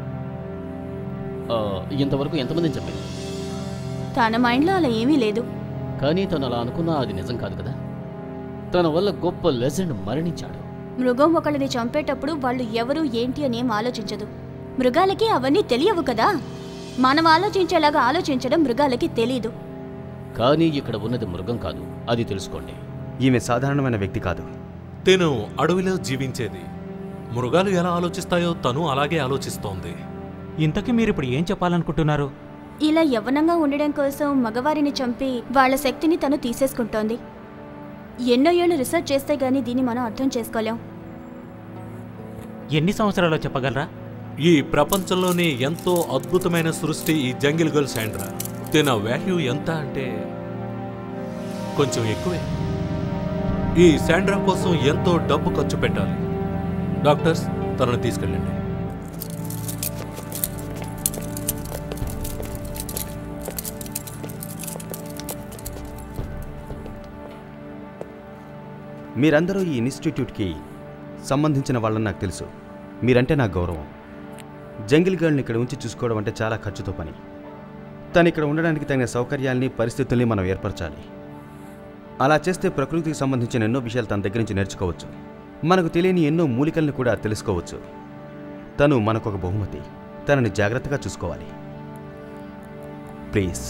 [SPEAKER 11] ఆ, ఇంతవరకు ఎంతమందిని చెప్పింది
[SPEAKER 9] తన మైండ్లో అలా ఏమీ లేదు
[SPEAKER 11] కానీ తను అలా అనుకున్నా అది నిజం కాదు కదా తన వల్ల గొప్ప లెజెండ్ మరణించాడు
[SPEAKER 9] మృగం ఒకళ్ళని చంపేటప్పుడు వాళ్ళు ఎవరు ఏంటి అని ఏం ఆలోచించదు మృగాలకి అవన్నీ తెలియవు కదా మనం ఆలోచించేలాగా ఆలోచించడం మృగాలకి తెలీదు
[SPEAKER 11] కానీ ఇక్కడ ఉన్నది మృగం కాదు అది తెలుసుకోండి
[SPEAKER 12] ఈమె సాధారణమైన వ్యక్తి కాదు
[SPEAKER 8] తిను అడవిలో జీవించేది మృగాలు ఎలా ఆలోచిస్తాయో తను అలాగే ఆలోచిస్తోంది
[SPEAKER 13] ఇంతకీ మీరు ఇప్పుడు ఏం చెప్పాలనుకుంటున్నారు
[SPEAKER 9] ఇలా యవ్వనంగా ఉండడం కోసం మగవారిని చంపి వాళ్ళ శక్తిని తను తీసేసుకుంటోంది ఎన్నో ఏళ్ళు రీసెర్చ్ చేస్తే గానీ దీన్ని మనం అర్థం చేసుకోలేం
[SPEAKER 13] ఎన్ని సంవత్సరాలో చెప్పగలరా
[SPEAKER 8] ఈ ప్రపంచంలోనే ఎంతో అద్భుతమైన సృష్టి ఈ జంగిల్ గర్ల్ శాండ్రా తిన వాల్యూ ఎంత అంటే కొంచెం ఎక్కువే ఈ శాండ్రా కోసం ఎంతో డబ్బు ఖర్చు పెట్టాలి డాక్టర్స్ తనను తీసుకెళ్ళండి
[SPEAKER 12] మీరందరూ ఈ ఇన్స్టిట్యూట్కి సంబంధించిన వాళ్ళని నాకు తెలుసు మీరంటే నాకు గౌరవం జంగిల్ గర్ల్ని ఇక్కడ ఉంచి చూసుకోవడం అంటే చాలా ఖర్చుతో పని తను ఇక్కడ ఉండడానికి తగిన సౌకర్యాల్ని పరిస్థితుల్ని మనం ఏర్పరచాలి అలా చేస్తే ప్రకృతికి సంబంధించిన ఎన్నో విషయాలు తన దగ్గర నుంచి నేర్చుకోవచ్చు మనకు తెలియని ఎన్నో మూలికల్ని కూడా తెలుసుకోవచ్చు తను మనకొక బహుమతి తనని జాగ్రత్తగా చూసుకోవాలి ప్లీజ్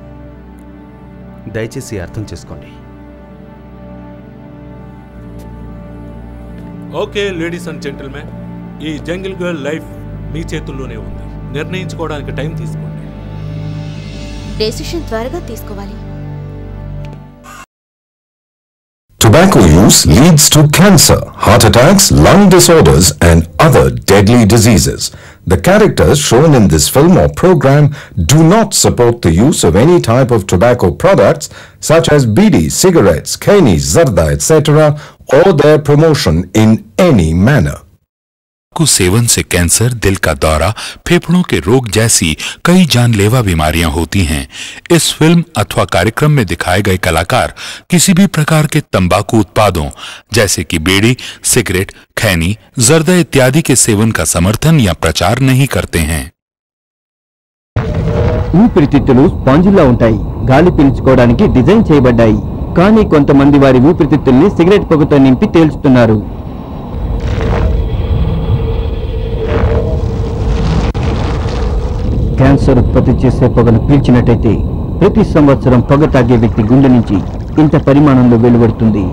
[SPEAKER 12] దయచేసి అర్థం చేసుకోండి
[SPEAKER 8] ఓకే లేడీస్ అండ్ జెంటిల్మెన్ ఈ జంగిల్ గర్ల్ లైఫ్ మీ చేతుల్లోనే ఉంది నిర్ణయించుకోవడానికి టైం తీసుకోండి
[SPEAKER 10] డెసిషన్ త్వరగా తీసుకోవాలి
[SPEAKER 1] Tobacco use leads to cancer, heart attacks, lung disorders, and other deadly diseases. The characters shown in this film or program do not support the use of any type of tobacco products such as bidi, cigarettes, kani, zarda, etc., or their promotion in any manner.
[SPEAKER 2] तंबाकू सेवन से cancer दिल का दौरा फेफड़ों के रोग जैसी कई जानलेवा बीमारियां होती हैं इस फिल्म अथवा कार्यक्रम में दिखाए गए कलाकार किसी भी प्रकार के तंबाकू उत्पादों जैसे कि बीड़ी सिगरेट खैनी जर्दा इत्यादि के सेवन का समर्थन या प्रचार नहीं करते हैं
[SPEAKER 3] ఊపిరితిత్తులు స్పాంజిలా ఉంటాయి గాలి పీల్చుకోవడానికి డిజైన్ చేయబడ్డాయి కానీ కొంతమంది వారి ఊపిరితిత్తుల్ని సిగరెట్ పొగతో నింపి తేల్చుతున్నారు క్యాన్సర్ ఉత్పత్తి చేసే పొగను పీల్చినట్టయితే ప్రతి సంవత్సరం పొగ తాగే వ్యక్తి గుండె నుంచి ఇంత పరిమాణంలో వెలువడుతుంది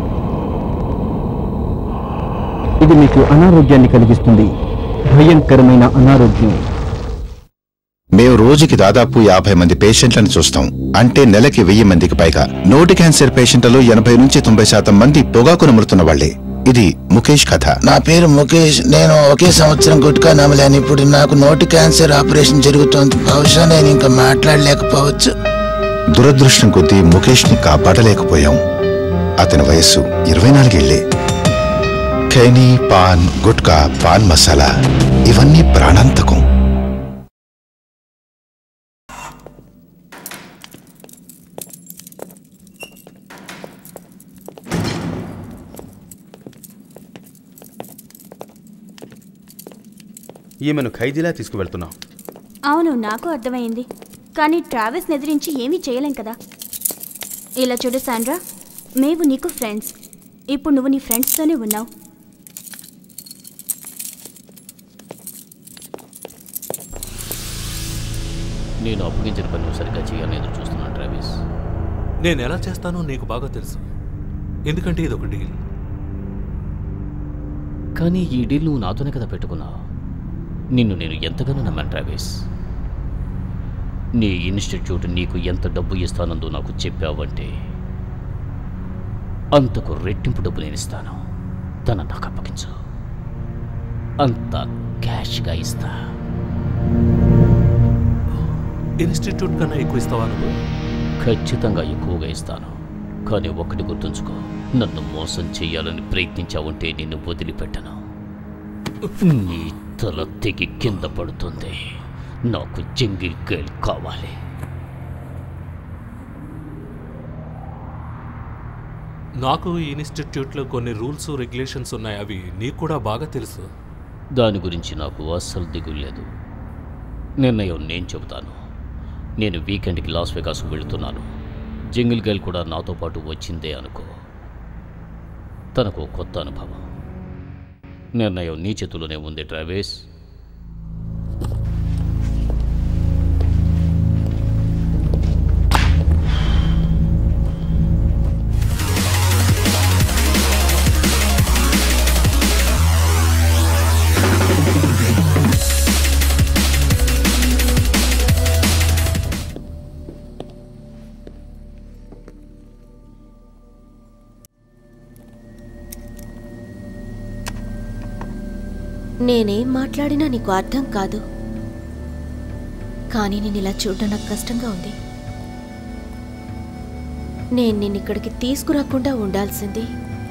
[SPEAKER 3] ఇది మీకు అనారోగ్యాన్ని కలిగిస్తుంది భయంకరమైన అనారోగ్యం
[SPEAKER 4] మేము రోజుకి దాదాపు యాభై మంది పేషెంట్లను చూస్తాం అంటే నెలకి వెయ్యి మందికి పైగా నోటి క్యాన్సర్ పేషెంట్లలో ఎనభై నుంచి తొంభై శాతం మంది పొగాకును మృతున్న వాళ్లే ఇది ముఖేష్ కథ
[SPEAKER 5] నా పేరు ముఖేష్ నేను ఒకే సంవత్సరం గుట్కా నమ్మలేను ఇప్పుడు నాకు నోటి క్యాన్సర్ ఆపరేషన్ జరుగుతోంది బహుశా నేను ఇంకా మాట్లాడలేకపోవచ్చు
[SPEAKER 4] దురదృష్టం కొద్దీ ముఖేష్ ని కాపాడలేకపోయాం అతని వయస్సు ఇరవై నాలుగేళ్లే ఖైనీ పాన్ గుట్కా పాన్ మసాలా ఇవన్నీ ప్రాణాంతకం
[SPEAKER 12] ఈమెను ఖైదీలా తీసుకువెళ్తున్నాం
[SPEAKER 9] అవును నాకు అర్థమైంది కానీ ట్రావెల్స్ని ఎదిరించి ఏమీ చేయలేం కదా ఇలా చూడు సాండ్రా మేము నీకు ఫ్రెండ్స్ ఇప్పుడు నువ్వు నీ ఫ్రెండ్స్తోనే ఉన్నావు
[SPEAKER 11] నేను అప్పగించిన పని నువ్వు సరిగ్గా చేయాలని ఎదురు చూస్తున్నాను ట్రావిస్
[SPEAKER 8] నేను ఎలా చేస్తానో నీకు బాగా తెలుసు ఎందుకంటే ఇది ఒక డీల్
[SPEAKER 11] కానీ ఈ డీల్ నువ్వు నాతోనే కదా పెట్టుకున్నావు నిన్ను నేను ఎంతగానో నమ్మాను ట్రావిస్ నీ ఇన్స్టిట్యూట్ నీకు ఎంత డబ్బు ఇస్తానందో నాకు చెప్పావంటే అంతకు రెట్టింపు డబ్బు నేను ఇస్తాను తన నాకు అప్పగించు అంత క్యాష్గా ఇస్తా
[SPEAKER 8] ఇన్స్టిట్యూట్ కన్నా ఎక్కువ ఇస్తావా నువ్వు
[SPEAKER 11] ఖచ్చితంగా ఎక్కువగా ఇస్తాను కానీ ఒకటి గుర్తుంచుకో నన్ను మోసం చేయాలని ప్రయత్నించావంటే నిన్ను వదిలిపెట్టను నీ తల తెగి కింద పడుతుంది నాకు జంగిల్ గర్ల్ కావాలి
[SPEAKER 8] నాకు ఈ ఇన్స్టిట్యూట్లో కొన్ని రూల్స్ రెగ్యులేషన్స్ ఉన్నాయి అవి నీకు కూడా బాగా తెలుసు
[SPEAKER 11] దాని గురించి నాకు అస్సలు దిగులు లేదు నిర్ణయం నేను చెబుతాను నేను వీకెండ్కి లాస్ వెగాస్కు వెళుతున్నాను జంగిల్ గర్ల్ కూడా నాతో పాటు వచ్చిందే అనుకో తనకు కొత్త అనుభవం నిర్ణయం నీ చేతిలోనే ఉంది ట్రావేస్
[SPEAKER 10] నేనేం మాట్లాడినా నీకు అర్థం కాదు కానీ నేను ఇలా చూడడం నాకు కష్టంగా ఉంది నేను నిన్ను ఇక్కడికి తీసుకురాకుండా ఉండాల్సింది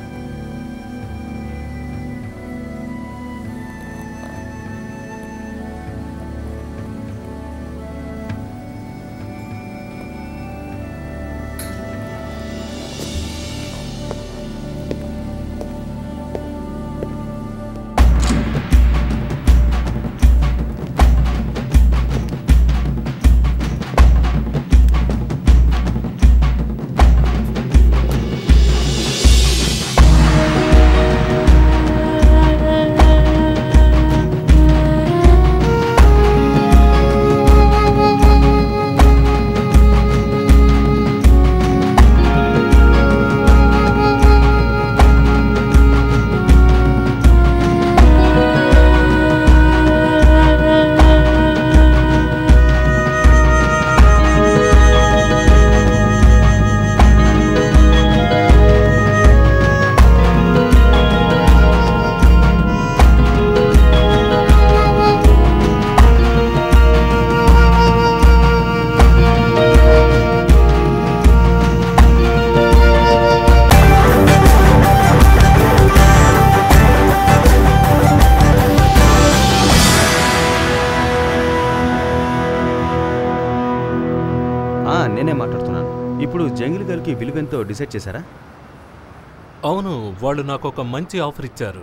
[SPEAKER 12] ఆ, నేనే మాట్లాడుతున్నాను ఇప్పుడు జంగిల్ గర్ల్కి విలువెంతో డిసైడ్ చేశారా
[SPEAKER 8] అవును వాళ్ళు నాకు ఒక మంచి ఆఫర్ ఇచ్చారు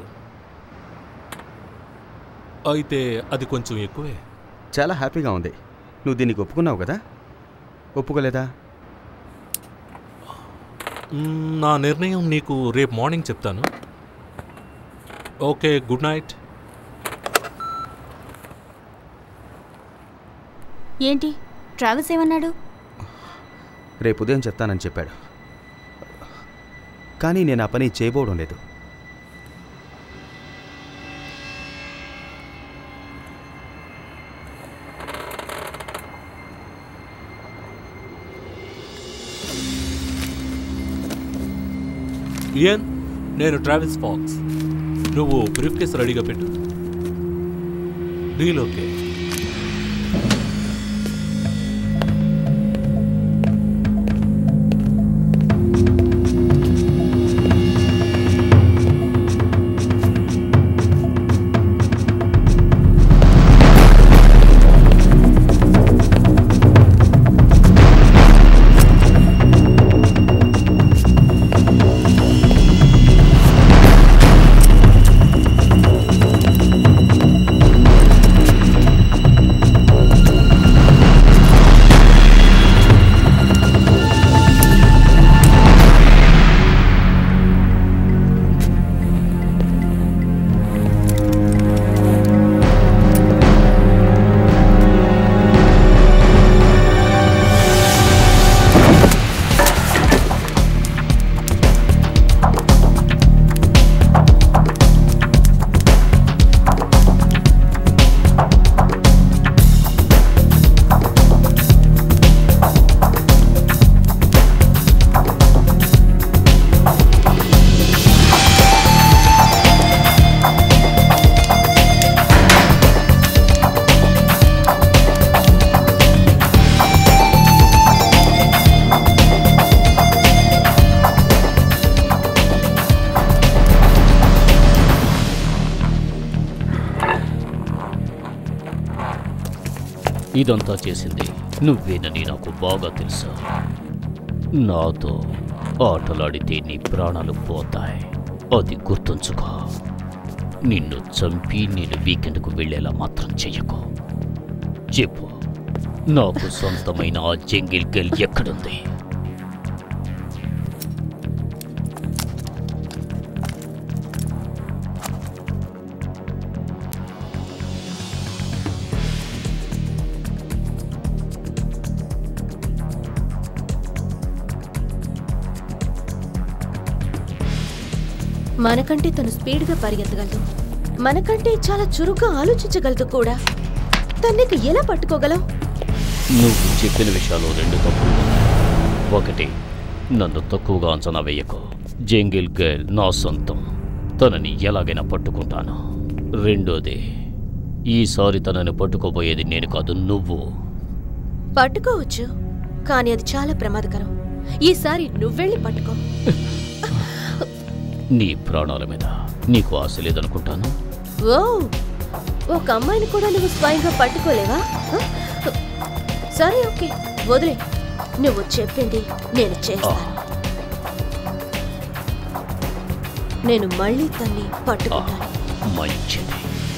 [SPEAKER 8] అయితే అది కొంచెం ఎక్కువే
[SPEAKER 12] చాలా హ్యాపీగా ఉంది నువ్వు దీనికి ఒప్పుకున్నావు కదా ఒప్పుకోలేదా
[SPEAKER 8] మ్మ్, నా నిర్ణయం నీకు రేపు మార్నింగ్ చెప్తాను ఓకే గుడ్ నైట్
[SPEAKER 9] ఏంటి ట్రావెల్స్ ఏమన్నాడు
[SPEAKER 12] రేపు ఉదయం చెప్తానని చెప్పాడు కానీ నేను ఆ పని చేయబోవడం లేదు
[SPEAKER 8] ఇయన్ నేను ట్రావెల్స్ ఫాక్స్ నువ్వు బ్రీఫ్ కేస్ రెడీగా పెట్టు డీల్ ఓకే
[SPEAKER 6] Thank
[SPEAKER 11] ఇదంతా చేసింది నువ్వేనని నాకు బాగా తెలుసు నాతో ఆటలాడితే నీ ప్రాణాలు పోతాయి అది గుర్తుంచుకో నిన్ను చంపి నేను వీకెండ్కు వెళ్ళేలా మాత్రం చెయ్యకు చెప్పు నాకు సొంతమైన ఆ జంగిల్ గల్ ఎక్కడుంది
[SPEAKER 10] మనకంటే తను స్పీడ్గా పరిగెత్తగలదు మనకంటే చాలా చురుగ్గా ఆలోచించగలదు కూడా తన్నిక ఎలా పట్టుకోగలం
[SPEAKER 11] నువ్వు చెప్పిన విషయాలు రెండు తప్పులు ఒకటి నన్ను తక్కువగా అంచనా వేయకు జంగిల్ గర్ల్ నా సొంతం తనని ఎలాగైనా పట్టుకుంటాను రెండోది ఈసారి తనని పట్టుకోబోయేది నేను కాదు నువ్వు
[SPEAKER 10] పట్టుకోవచ్చు కానీ అది చాలా ప్రమాదకరం ఈసారి నువ్వెళ్ళి పట్టుకో
[SPEAKER 11] నీ ప్రాణాల మీద నీకు ఆశ లేదనుకుంటాను
[SPEAKER 10] ఓ ఒక అమ్మాయిని కూడా నువ్వు స్వయంగా పట్టుకోలేవా హ? సరే ఓకే వదిలే నువ్వు చెప్పింది నేను చేస్తాను నేను మళ్ళీ తన్ని పట్టుకుంటాను
[SPEAKER 11] మంచిది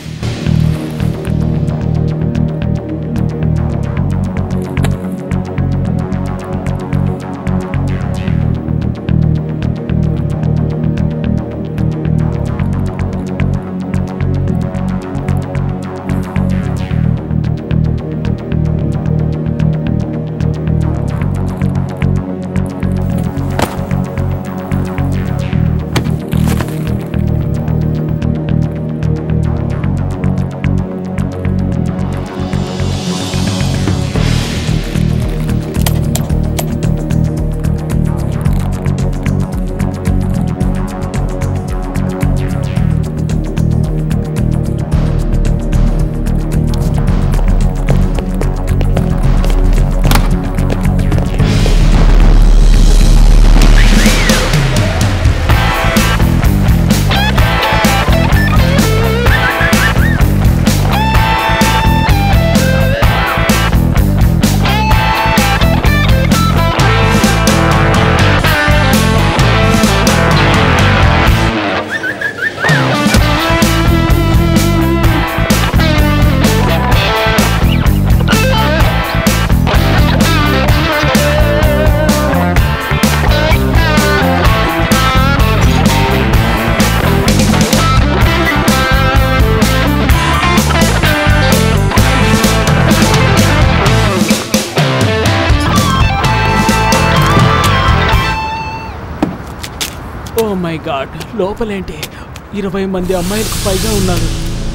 [SPEAKER 13] ఓ మై గాడ్ లోపలేంటి ఇరవై మంది అమ్మాయిలకు పైగా ఉన్నారు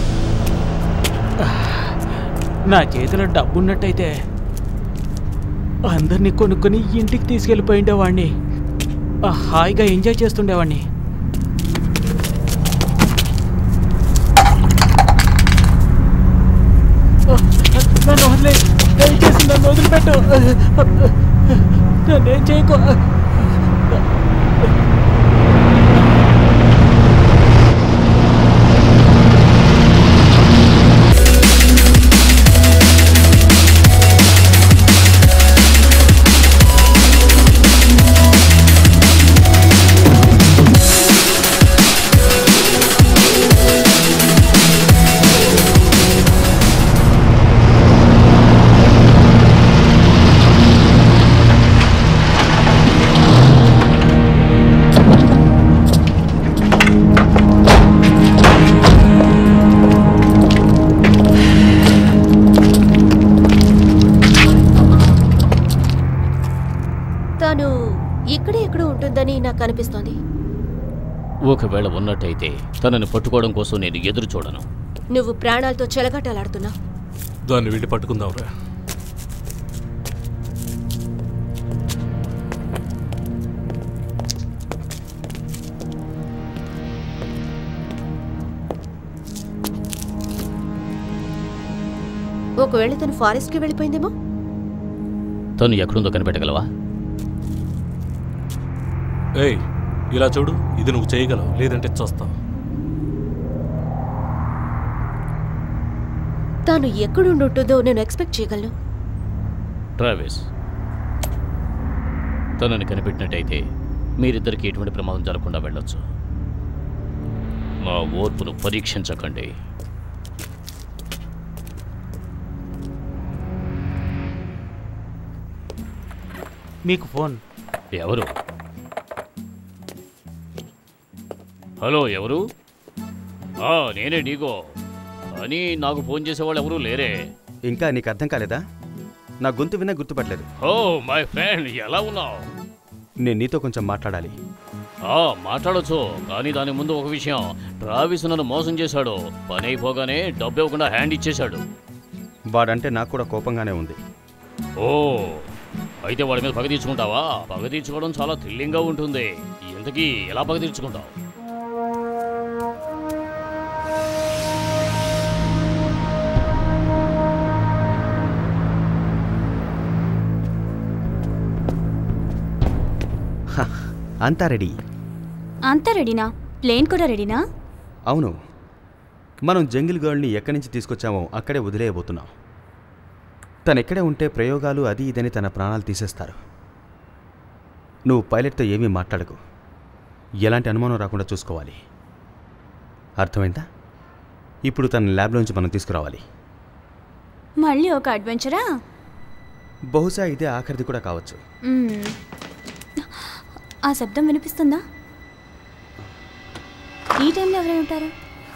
[SPEAKER 13] నా చేతిలో డబ్బున్నట్టయితే అందరినీ కొనుక్కొని ఇంటికి తీసుకెళ్ళిపోయిండేవాడిని ఆ, హాయిగా ఎంజాయ్ చేస్తుండేవాడిని ఆ, నన్ను వదిలే దయచేసి నన్ను వదిలిపెట్టు నన్నేం చేయకు
[SPEAKER 10] తాను ఇక్కడే ఎక్కడో ఉంటుందని నాకు అనిపిస్తోంది
[SPEAKER 11] ఒకవేళ ఉన్నట్టయితే తనని పట్టుకోవడం కోసం నేను ఎదురు చూడను
[SPEAKER 10] నువ్వు ప్రాణాలతో చెలగాటలాడుతున్నావు
[SPEAKER 8] దాన్ని వెళ్ళి పట్టుకుందాంరా
[SPEAKER 10] ఒకవేళ తను ఫారెస్ట్కి వెళ్ళిపోయిందేమో
[SPEAKER 11] తను ఎక్కడుందో కనిపెట్టగలవా
[SPEAKER 8] ఏయ్ ఇలా చూడు ఇది నువ్వు చేయగలవు లేదంటే చస్తావు
[SPEAKER 10] తాను ఎక్కడుండుంటుందో నేను ఎక్స్పెక్ట్ చేయగలను
[SPEAKER 11] ట్రావెస్ తనని కనిపెట్టినట్టయితే మీరిద్దరికి ఎటువంటి ప్రమాదం జరగకుండా వెళ్ళొచ్చు నా ఓర్పును పరీక్షించకండి
[SPEAKER 14] మీకు ఫోన్
[SPEAKER 11] ఎవరు హలో ఎవరు ఆ, నేనే డీగో అని నాకు ఫోన్ చేసేవాళ్ళు ఎవరూ లేరే
[SPEAKER 12] ఇంకా నీకు అర్థం కాలేదా నా గొంతు విన్నా గుర్తుపట్టలేదు
[SPEAKER 11] ఓ మై ఫ్రెండ్ ఎలా ఉన్నావు
[SPEAKER 12] నేను నీతో కొంచెం మాట్లాడాలి
[SPEAKER 11] ఆ మాట్లాడొచ్చు కానీ దాని ముందు ఒక విషయం ట్రావిస్ నన్ను మోసం చేశాడు పని అయిపోగానే డబ్బు ఇవ్వకుండా హ్యాండ్ ఇచ్చేశాడు
[SPEAKER 12] వాడంటే నాకు కూడా కోపంగానే ఉంది
[SPEAKER 11] ఓ అయితే వాడి మీద పగ తీర్చుకుంటావా పగ తీర్చుకోవడం చాలా థ్రిల్లింగ్గా ఉంటుంది ఇంతకీ ఎలా పగ తీర్చుకుంటావు
[SPEAKER 12] హ, అంతా రెడీ
[SPEAKER 9] అంతా రెడీనా ప్లేన్ కూడా రెడీనా
[SPEAKER 12] అవును మనం జంగిల్ గర్ల్ని ఎక్కడి నుంచి తీసుకొచ్చామో అక్కడే వదిలేయబోతున్నాం తను ఎక్కడే ఉంటే ప్రయోగాలు అది ఇదని తన ప్రాణాలు తీసేస్తారు నువ్వు పైలట్తో ఏమీ మాట్లాడకు ఎలాంటి అనుమానం రాకుండా చూసుకోవాలి అర్థమైందా ఇప్పుడు తన ల్యాబ్లోంచి మనం తీసుకురావాలి
[SPEAKER 9] మళ్ళీ ఒక అడ్వెంచరా
[SPEAKER 12] బహుశా ఇదే ఆఖరిది కూడా కావచ్చు
[SPEAKER 9] మ్మ్. ఆ శబ్దం వినిపిస్తుందా ఈ టైంలో ఎవరై ఉంటారు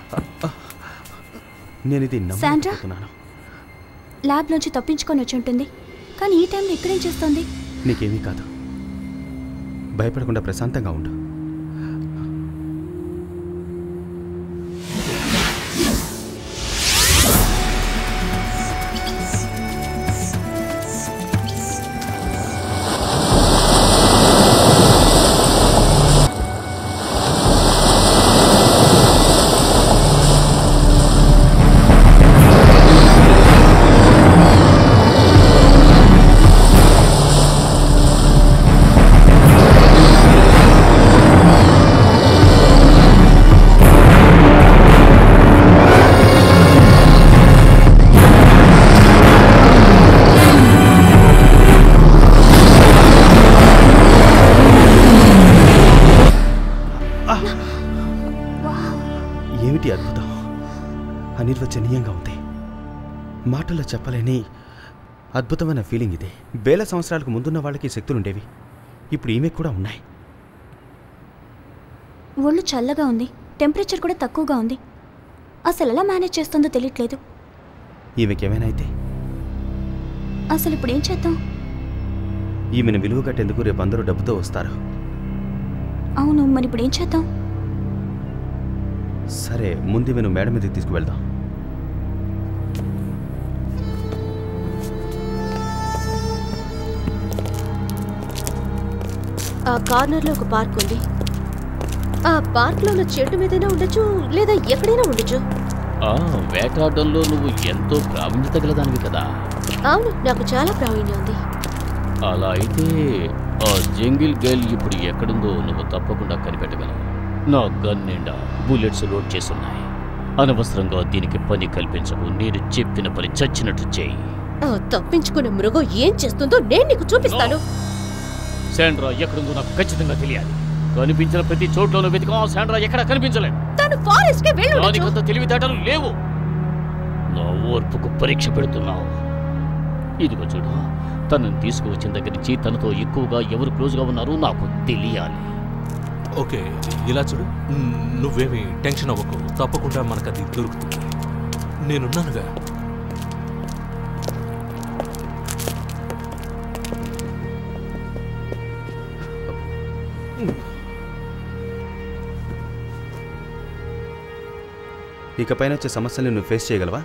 [SPEAKER 12] నేను ఇది
[SPEAKER 9] శాండ్రా?
[SPEAKER 12] నమ్మలేకపోతున్నాను
[SPEAKER 9] ల్యాబ్లోంచి తప్పించుకొని వచ్చి ఉంటుంది కానీ ఈ టైంలో ఇక్కడేం చేస్తుంది
[SPEAKER 12] నీకేమీ కాదు భయపడకుండా ప్రశాంతంగా ఉండు ఏమిటి అద్భుతం అనిర్వచనీయంగా ఉంది మాటల్లో చెప్పలేని అద్భుతమైన ఫీలింగ్ ఇది వేల సంవత్సరాలకు ముందున్న వాళ్ళకి ఈ శక్తులు ఉండేవి ఇప్పుడు ఈమెకు కూడా ఉన్నాయి
[SPEAKER 9] ఒళ్ళు చల్లగా ఉంది టెంపరేచర్ కూడా తక్కువగా ఉంది అసలు ఎలా మేనేజ్ చేస్తుందో తెలియట్లేదు
[SPEAKER 12] ఈమెకి ఏమైనా అయితే
[SPEAKER 9] అసలు ఇప్పుడు ఏం చేద్దాం
[SPEAKER 12] ఈమెను విలువ కట్టేందుకు రేపు అందరూ డబ్బుతో వస్తారు
[SPEAKER 9] అవును మరి ఇప్పుడు ఏం చేద్దాం
[SPEAKER 12] సరే ముందు ఈమెను మేడ మీదకి తీసుకువెళ్దాం
[SPEAKER 10] ఆ కార్నర్లో ఒక పార్క్ ఉంది ఆ పార్క్లో ఉన్న చెట్టు మీదైనా ఉండొచ్చు లేదా ఎక్కడైనా ఉండొచ్చు
[SPEAKER 11] ఆ వేటాడడంలో నువ్వు ఎంతో ప్రావీణ్యత గలదానివి కదా
[SPEAKER 10] అవును నాకు చాలా ప్రావీణ్యం ఉంది
[SPEAKER 11] అలా అయితే ఆ జంగిల్ గర్ల్ ఇప్పుడు ఎక్కడుందో నువ్వు తప్పకుండా కనిపెట్టగలవు నా గన్ నిండా బుల్లెట్స్ లోడ్ చేసున్నాయి అనవసరంగా దీనికి పని కల్పించకు నేను చెప్పిన పని చచ్చినట్టు చేయి
[SPEAKER 10] ఆ తప్పించుకునే మృగం ఏం చేస్తుందో నేను నీకు చూపిస్తాను
[SPEAKER 11] శాండ్రా ఎక్కడుందో నాకు ఖచ్చితంగా తెలియాలి కనిపించిన ప్రతి చోట్లోనూ వెతికా శాండ్రా ఎక్కడా కనిపించలేదు
[SPEAKER 10] తను ఫారెస్ట్ కి వెళ్ళి ఉండొచ్చు.
[SPEAKER 11] దానికంత తెలివితేటలు లేవు నా ఓర్పుకు పరీక్ష పెడుతున్నావు ఇదిగో చూడు తనని తీసుకువచ్చిన దగ్గర నుంచి తనతో ఎక్కువగా ఎవరు క్లోజ్గా ఉన్నారో నాకు తెలియాలి
[SPEAKER 8] ఓకే ఇలా చూడు మ్, నువ్వేమి టెన్షన్ అవ్వకు తప్పకుండా మనకు అది దొరుకుతుంది నేనున్నానుగా
[SPEAKER 12] ఇకపైన వచ్చే సమస్యల్ని నువ్వు ఫేస్ చేయగలవా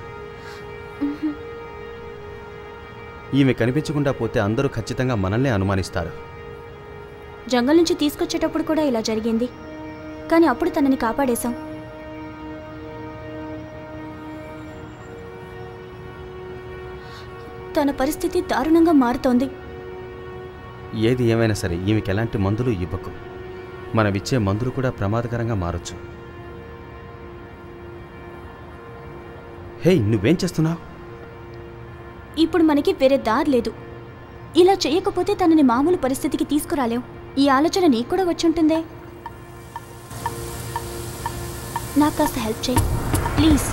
[SPEAKER 12] ఈమె కనిపించకుండా పోతే అందరూ ఖచ్చితంగా మనల్నే అనుమానిస్తారు
[SPEAKER 9] జంగల్ నుంచి తీసుకొచ్చేటప్పుడు కూడా ఇలా జరిగింది కానీ అప్పుడు తనని కాపాడేశాం తన పరిస్థితి దారుణంగా మారుతోంది
[SPEAKER 12] ఏది ఏమైనా సరే ఈమెకి ఎలాంటి మందులు ఇవ్వకు మనమిచ్చే మందులు కూడా ప్రమాదకరంగా మారొచ్చు హే నువ్వేం చేస్తున్నావు
[SPEAKER 9] ఇప్పుడు మనకి వేరే దారి లేదు ఇలా చేయకపోతే తనని మామూలు పరిస్థితికి తీసుకురాలేం ఈ ఆలోచన నీకు కూడా వచ్చుంటుందే నాకు కాస్త హెల్ప్ చేయి ప్లీజ్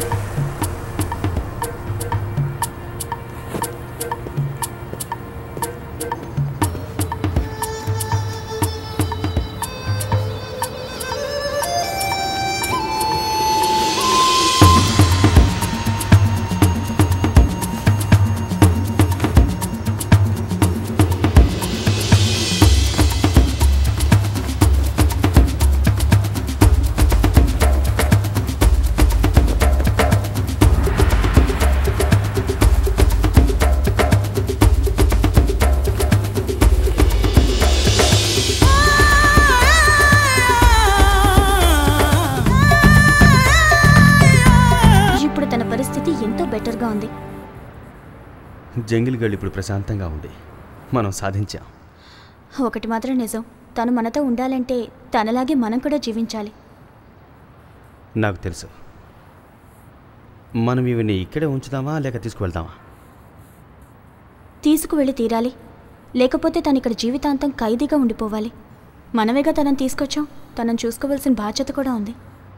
[SPEAKER 9] ఇప్పుడు తన పరిస్థితి ఎంతో బెటర్గా ఉంది
[SPEAKER 12] జంగిల్ గర్ల్ ఇప్పుడు ప్రశాంతంగా ఉంది మనం సాధించాం
[SPEAKER 9] ఒకటి మాత్రం నిజం తను మనతో ఉండాలంటే తనలాగే మనం కూడా జీవించాలి
[SPEAKER 12] నాకు తెలుసు మనం ఇవన్నీ ఇక్కడే ఉంచుదామా లేక తీసుకువెళ్తామా
[SPEAKER 9] తీసుకువెళ్ళి తీరాలి లేకపోతే తను ఇక్కడ జీవితాంతం ఖైదీగా ఉండిపోవాలి మనమేగా తనని తీసుకొచ్చాం తనని చూసుకోవాల్సిన బాధ్యత కూడా ఉంది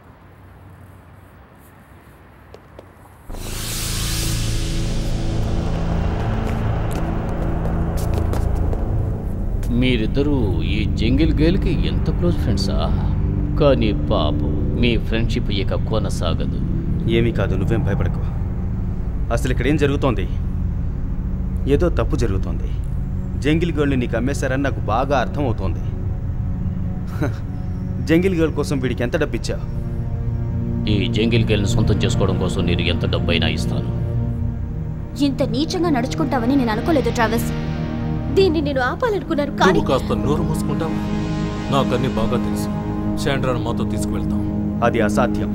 [SPEAKER 11] మీరిద్దరూ ఈ జంగిల్ గేల్కి ఎంత క్లోజ్ ఫ్రెండ్సా కానీ పాపం మీ ఫ్రెండ్షిప్ ఇక కొనసాగదు
[SPEAKER 12] ఏమీ కాదు నువ్వేం భయపడకు అసలు ఇక్కడ ఏం జరుగుతోంది ఏదో తప్పు జరుగుతోంది జంగిల్ గర్ల్ని నీకు అమ్మేశారని నాకు బాగా అర్థమవుతోంది హ, జంగిల్ గర్ల్ కోసం వీడికి ఎంత డబ్బిచ్చావు
[SPEAKER 11] ఈ జంగిల్ గేల్ని సొంతం చేసుకోవడం కోసం నేను ఎంత డబ్బైనా ఇస్తాను
[SPEAKER 9] ఇంత నీచంగా నడుచుకుంటావని నేను అనుకోలేదు ట్రావెల్స్
[SPEAKER 10] దీన్ని నేను ఆపాలనుకున్నాను కానీ
[SPEAKER 8] నువ్వు కాస్త నోరు మూసుకుంటావా నాకన్నీ బాగా తెలుసు శాండ్రాను మాతో తీసుకువెళ్తాం
[SPEAKER 12] అది అసాధ్యం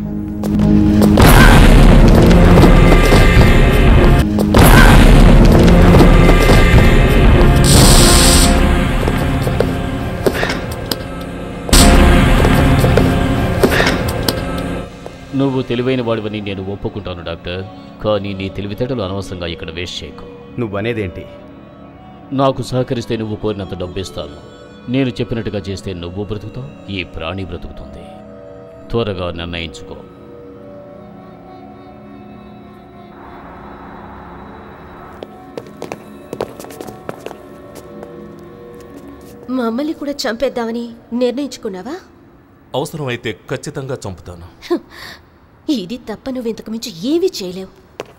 [SPEAKER 11] నువ్వు తెలివైన వాడివని నేను ఒప్పుకుంటాను డాక్టర్ కానీ నీ తెలివితేటలు అనవసరంగా ఇక్కడ వేస్ట్ చేయకు
[SPEAKER 12] నువ్వు అనేదేంటి
[SPEAKER 11] నాకు సహకరిస్తే నువ్వు కోరినంత డబ్బు ఇస్తాను నేను చెప్పినట్టుగా చేస్తే నువ్వు బ్రతుకుతావు ఈ ప్రాణి బ్రతుకుతుంది త్వరగా నిర్ణయించుకో
[SPEAKER 10] మమ్మల్ని కూడా చంపేద్దామని నిర్ణయించుకున్నావా
[SPEAKER 8] అవసరమైతే ఖచ్చితంగా చంపుతాను
[SPEAKER 10] ఇది తప్ప నువ్వు ఇంతకు మించి ఏమీ చేయలేవు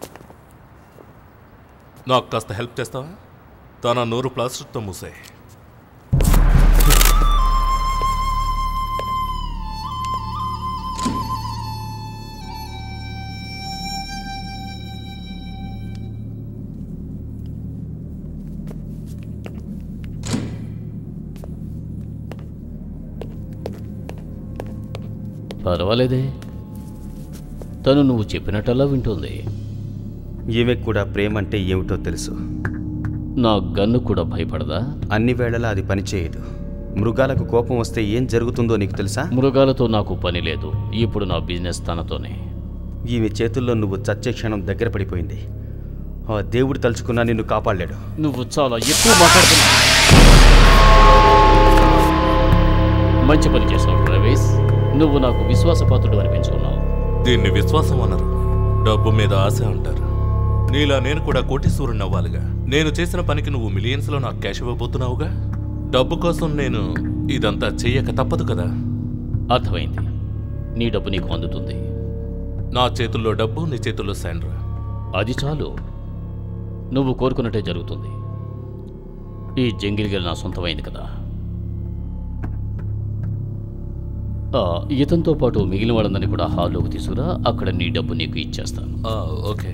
[SPEAKER 8] నాకు కాస్త హెల్ప్ చేస్తావా తన నోరు ప్లాస్టిక్తో మూసాయి
[SPEAKER 11] పర్వాలేదే తను నువ్వు చెప్పినట్టల్లా వింటుంది
[SPEAKER 12] ఈమెకు కూడా ప్రేమ అంటే ఏమిటో తెలుసు
[SPEAKER 11] నా గన్ను కూడా భయపడదా
[SPEAKER 12] అన్ని వేళలా అది పనిచేయదు మృగాలకు కోపం వస్తే ఏం జరుగుతుందో నీకు తెలుసా
[SPEAKER 11] మృగాలతో నాకు పని లేదు ఇప్పుడు నా బిజినెస్ తనతోనే
[SPEAKER 12] ఈమె చేతుల్లో నువ్వు చచ్చే క్షణం దగ్గర పడిపోయింది ఆ దేవుడు తలుచుకున్నా నిన్ను కాపాడలేడు
[SPEAKER 11] నువ్వు చాలా ఎక్కువ మాట్లాడుతున్నావు మంచి పని చేసావు ప్రవేశ్ నువ్వు నాకు విశ్వాసపాత్రుడు అనిపించుకున్నావు
[SPEAKER 8] దీన్ని విశ్వాసం అనరు డబ్బు మీద ఆశ అంటారు నీలా నేను కూడా కోటీశ్వరుని అవ్వాలిగా నేను చేసిన పనికి నువ్వు మిలియన్స్లో నాకు క్యాష్ ఇవ్వబోతున్నావుగా డబ్బు కోసం నేను ఇదంతా చెయ్యక తప్పదు కదా
[SPEAKER 11] అర్థమైంది నీ డబ్బు నీకు అందుతుంది
[SPEAKER 8] నా చేతుల్లో డబ్బు నీ చేతుల్లో శాండ్రా
[SPEAKER 11] అది చాలు నువ్వు కోరుకున్నట్టే జరుగుతుంది ఈ జంగిల్ నా సొంతమైంది కదా ఆ, ఇతనితో పాటు మిగిలిన వాళ్ళందరినీ కూడా హాల్లోకి తీసుకురా అక్కడ నీ డబ్బు నీకు ఇచ్చేస్తాను
[SPEAKER 8] ఆ, ఓకే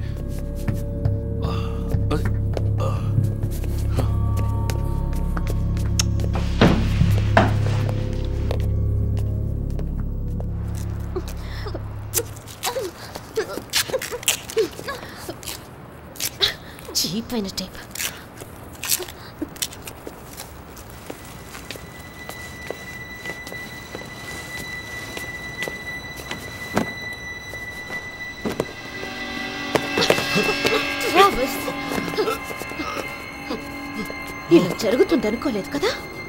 [SPEAKER 10] చీప్ అయిన టైప్ Travis. ఇలా జరుగుతుందనుకోలేదు కదా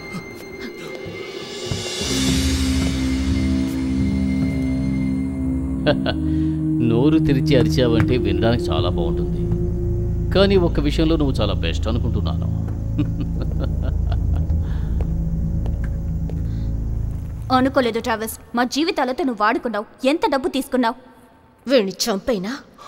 [SPEAKER 11] నోరు తెరిచి అరిచావంటే వినడానికి చాలా బాగుంటుంది కానీ ఒక్క విషయంలో నువ్వు చాలా బెస్ట్ అనుకుంటున్నాను
[SPEAKER 9] అనుకోలేదు ట్రావెల్స్ మా జీవితాలతో నువ్వు వాడుకున్నావు ఎంత డబ్బు తీసుకున్నావు
[SPEAKER 10] వీణ్ణి చంపైనా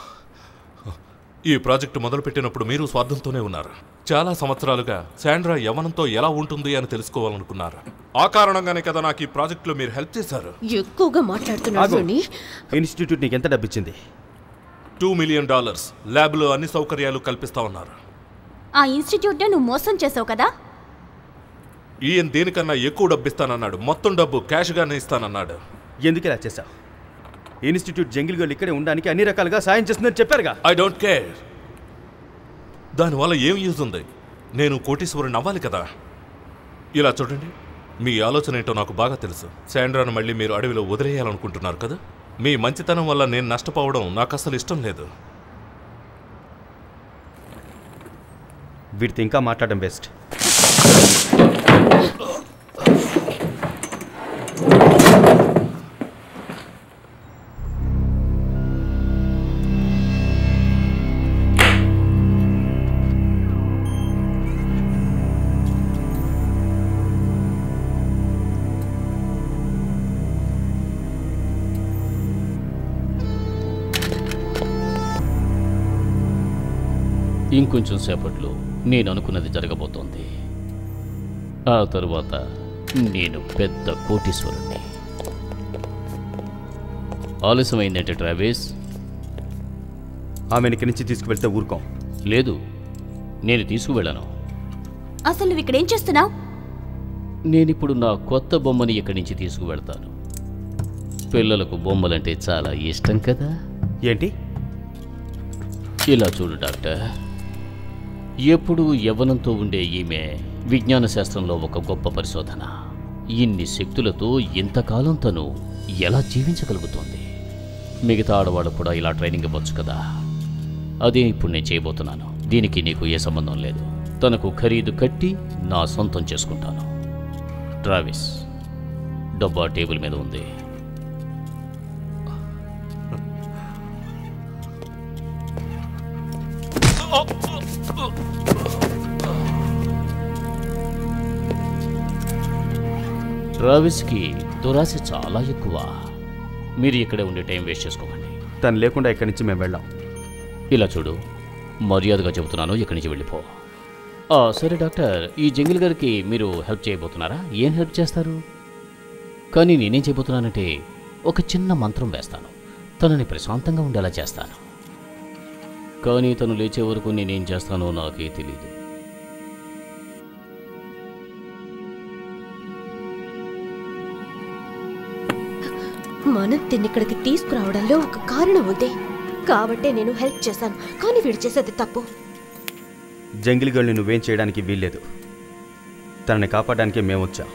[SPEAKER 8] ఈ ప్రాజెక్టు మొదలుపెట్టినప్పుడు మీరు స్వార్థంతోనే ఉన్నారు చాలా సంవత్సరాలుగా శాండ్రా యవనంతో ఎలా ఉంటుంది అని తెలుసుకోవాలనుకున్నారు ఆ కారణంగానే కదా నాకు ఈ ప్రాజెక్టులో మీరు హెల్ప్ చేశారు
[SPEAKER 10] ఎక్కువగా మాట్లాడుతున్నాడు
[SPEAKER 12] ఆగు.
[SPEAKER 10] వీణ్ణి
[SPEAKER 12] ఇన్స్టిట్యూట్ నీకు ఎంత డబ్బిచ్చింది
[SPEAKER 8] టూ మిలియన్ డాలర్స్ ల్యాబ్లో అన్ని సౌకర్యాలు కల్పిస్తా ఉన్నారు
[SPEAKER 9] ఆ ఇన్స్టిట్యూట్ని నువ్వు మోసం చేసావు కదా
[SPEAKER 8] ఈయన దేనికన్నా ఎక్కువ డబ్బు ఇస్తానన్నాడు మొత్తం డబ్బు క్యాష్గానే ఇస్తానన్నాడు
[SPEAKER 12] ఎందుకు ఇలా చేశావు ఇన్స్టిట్యూట్ జంగిల్ గర్ల్ ఇక్కడే ఉండడానికి అన్ని రకాలుగా సాయం చేస్తుందని చెప్పారుగా
[SPEAKER 8] ఐ డోంట్ కేర్ దానివల్ల ఏం యూజ్ ఉంది నేను కోటీశ్వరుని అవ్వాలి కదా ఇలా చూడండి మీ ఆలోచన ఏంటో నాకు బాగా తెలుసు శాండ్రాను మళ్ళీ మీరు అడవిలో వదిలేయాలనుకుంటున్నారు కదా మీ మంచితనం వల్ల నేను నష్టపోవడం నాకు అసలు ఇష్టం లేదు
[SPEAKER 12] వీటితో ఇంకా మాట్లాడడం బెస్ట్
[SPEAKER 11] ఇంకొంచెం సేపట్లో నేను అనుకున్నది జరగబోతోంది ఆ తరువాత నేను పెద్ద కోటీశ్వరుణ్ణి ఆలస్యమైందంటే ట్రావెస్
[SPEAKER 12] ఆమెను ఇక్కడి నుంచి తీసుకువెళ్తే ఊరుకోం
[SPEAKER 11] లేదు నేను తీసుకువెళ్ళాను
[SPEAKER 9] అసలు నువ్వు ఇక్కడ ఏం చేస్తున్నావు
[SPEAKER 11] నేనిప్పుడు నా కొత్త బొమ్మని ఇక్కడి నుంచి తీసుకువెళ్తాను పిల్లలకు బొమ్మలంటే చాలా ఇష్టం కదా
[SPEAKER 12] ఏంటి
[SPEAKER 11] ఇలా చూడు డాక్టర్ ఎప్పుడూ యవ్వనంతో ఉండే ఈమె విజ్ఞాన శాస్త్రంలో ఒక గొప్ప పరిశోధన ఇన్ని శక్తులతో ఇంతకాలం తను ఎలా జీవించగలుగుతోంది మిగతా ఆడవాళ్ళు కూడా ఇలా ట్రైనింగ్ ఇవ్వచ్చు కదా అదే ఇప్పుడు నేను చేయబోతున్నాను దీనికి నీకు ఏ సంబంధం లేదు తనకు ఖరీదు కట్టి నా సొంతం చేసుకుంటాను ట్రావిస్ డబ్బా టేబుల్ మీద ఉంది ట్రావిస్కి దురాశ చాలా ఎక్కువ మీరు ఇక్కడే ఉండే టైం వేస్ట్ చేసుకోకండి
[SPEAKER 12] తను లేకుండా ఇక్కడి నుంచి మేము వెళ్ళాం
[SPEAKER 11] ఇలా చూడు మర్యాదగా చెబుతున్నాను ఇక్కడి నుంచి వెళ్ళిపో ఆ, సరే డాక్టర్ ఈ జంగిల్ గారికి మీరు హెల్ప్ చేయబోతున్నారా ఏం హెల్ప్ చేస్తారు కానీ నేనేం చేయబోతున్నానంటే ఒక చిన్న మంత్రం వేస్తాను తనని ప్రశాంతంగా ఉండేలా చేస్తాను కానీ తను లేచే వరకు నేనేం చేస్తానో నాకే తెలియదు
[SPEAKER 10] మనం తిన్ని ఇక్కడికి తీసుకురావడంలో ఒక కారణం ఉంది కాబట్టే నేను హెల్ప్ చేశాను కానీ వీడు చేసేది తప్పు
[SPEAKER 12] జంగిల్ గర్ల్ని నువ్వేం చేయడానికి వీల్లేదు తనని కాపాడడానికే మేము వచ్చాం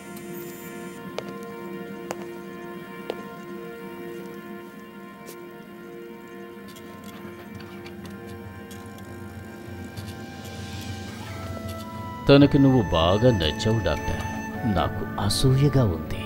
[SPEAKER 11] తనకి నువ్వు బాగా నచ్చావు డాక్టర్ నాకు అసూయగా ఉంది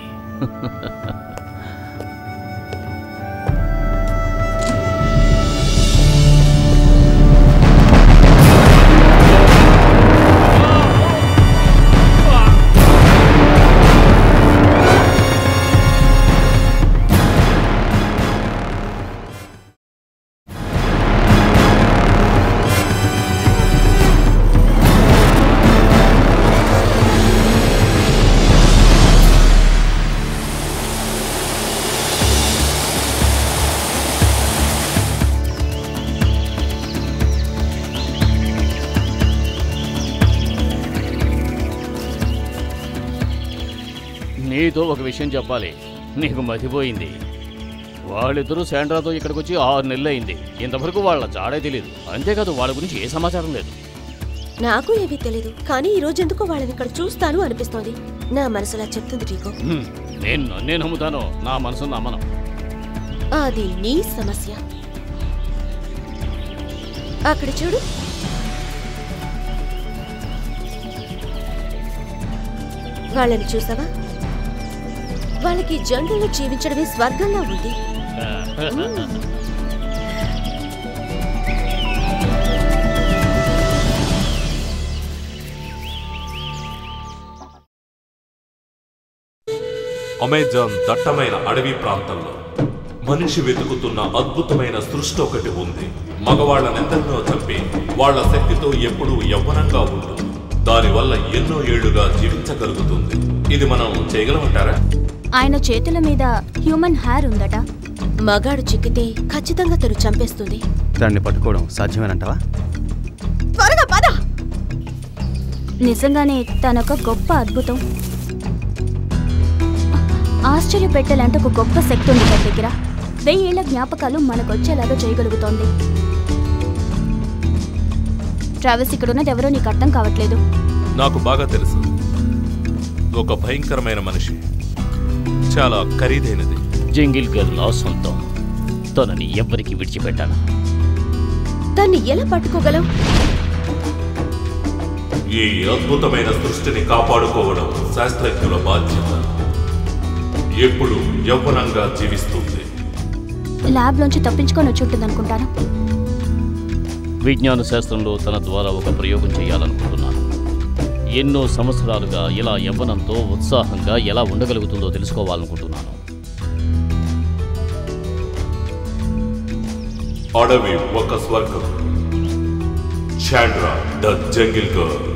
[SPEAKER 11] నీతో ఒక విషయం చెప్పాలి నీకు మతిపోయింది వాళ్ళిద్దరూ శాండ్రాతో ఇక్కడికి వచ్చి ఆరు నెలలు అయింది ఇంతవరకు వాళ్ళ జాడే తెలియదు అంతేకాదు వాళ్ళ గురించి ఏ సమాచారం లేదు
[SPEAKER 10] నాకు ఏమీ తెలీదు కానీ ఈ రోజు ఎందుకో వాళ్ళని ఇక్కడ చూస్తాను అనిపిస్తోంది నా మనసులా చెప్తుంది రీకో
[SPEAKER 11] హ్మ్, నేను నన్నే నమ్ముతాను నా మనసు నమ్మను
[SPEAKER 10] అది నీ సమస్య అక్కడ చూడు వాళ్ళని చూసావా వాళ్ళకి జంగల్లో జీవించడమే స్వర్గంలా ఉంది
[SPEAKER 8] అమెజాన్ దట్టమైన అడవి ప్రాంతంలో మనిషి వెతుకుతున్న అద్భుతమైన సృష్టి ఒకటి ఉంది మగవాళ్ళనెందరినో చంపి వాళ్ళ శక్తితో ఎప్పుడూ యవ్వనంగా ఉంటుంది దానివల్ల ఎన్నో ఏళ్లుగా జీవించగలుగుతుంది ఇది మనం చేయగలమంటారా
[SPEAKER 9] ఆయన చేతుల మీద హ్యూమన్ హెయిర్ ఉందట
[SPEAKER 10] మగాడు చిక్కితే ఖచ్చితంగా తను చంపేస్తుంది
[SPEAKER 12] దాన్ని పట్టుకోవడం సాధ్యమేనంటావా
[SPEAKER 10] త్వరగా పద
[SPEAKER 9] నిజంగానే తనొక గొప్ప అద్భుతం ఆశ్చర్యపెట్టాలంటే ఒక గొప్ప శక్తి ఉంది తన దగ్గర వెయ్యేళ్ల జ్ఞాపకాలు మనకొచ్చేలాగా చేయగలుగుతోంది ట్రావెల్స్ ఇక్కడ ఉన్నది ఎవరో నీకు అర్థం కావట్లేదు
[SPEAKER 8] నాకు బాగా తెలుసు ఒక భయంకరమైన మనిషి చాలా ఖరీదైనది
[SPEAKER 11] జంగిల్ గర్ల్ నా సొంతం తనని ఎవ్వరికి విడిచిపెట్టాను
[SPEAKER 10] దాన్ని ఎలా పట్టుకోగలం
[SPEAKER 8] ఈ అద్భుతమైన సృష్టిని కాపాడుకోవడం శాస్త్రజ్ఞుల బాధ్యత ఎప్పుడు యవ్వనంగా జీవిస్తుంది
[SPEAKER 9] ల్యాబ్లోంచి తప్పించుకొని వచ్చి ఉంటుంది అనుకుంటాను
[SPEAKER 11] విజ్ఞాన శాస్త్రంలో తన ద్వారా ఒక ప్రయోగం చేయాలనుకుంటున్నాను ఎన్నో సంవత్సరాలుగా ఇలా యవ్వనంతో ఉత్సాహంగా ఎలా ఉండగలుగుతుందో తెలుసుకోవాలనుకుంటున్నాను
[SPEAKER 8] అడవి ఒక స్వర్గం చాండ్రా ద జంగిల్ గర్ల్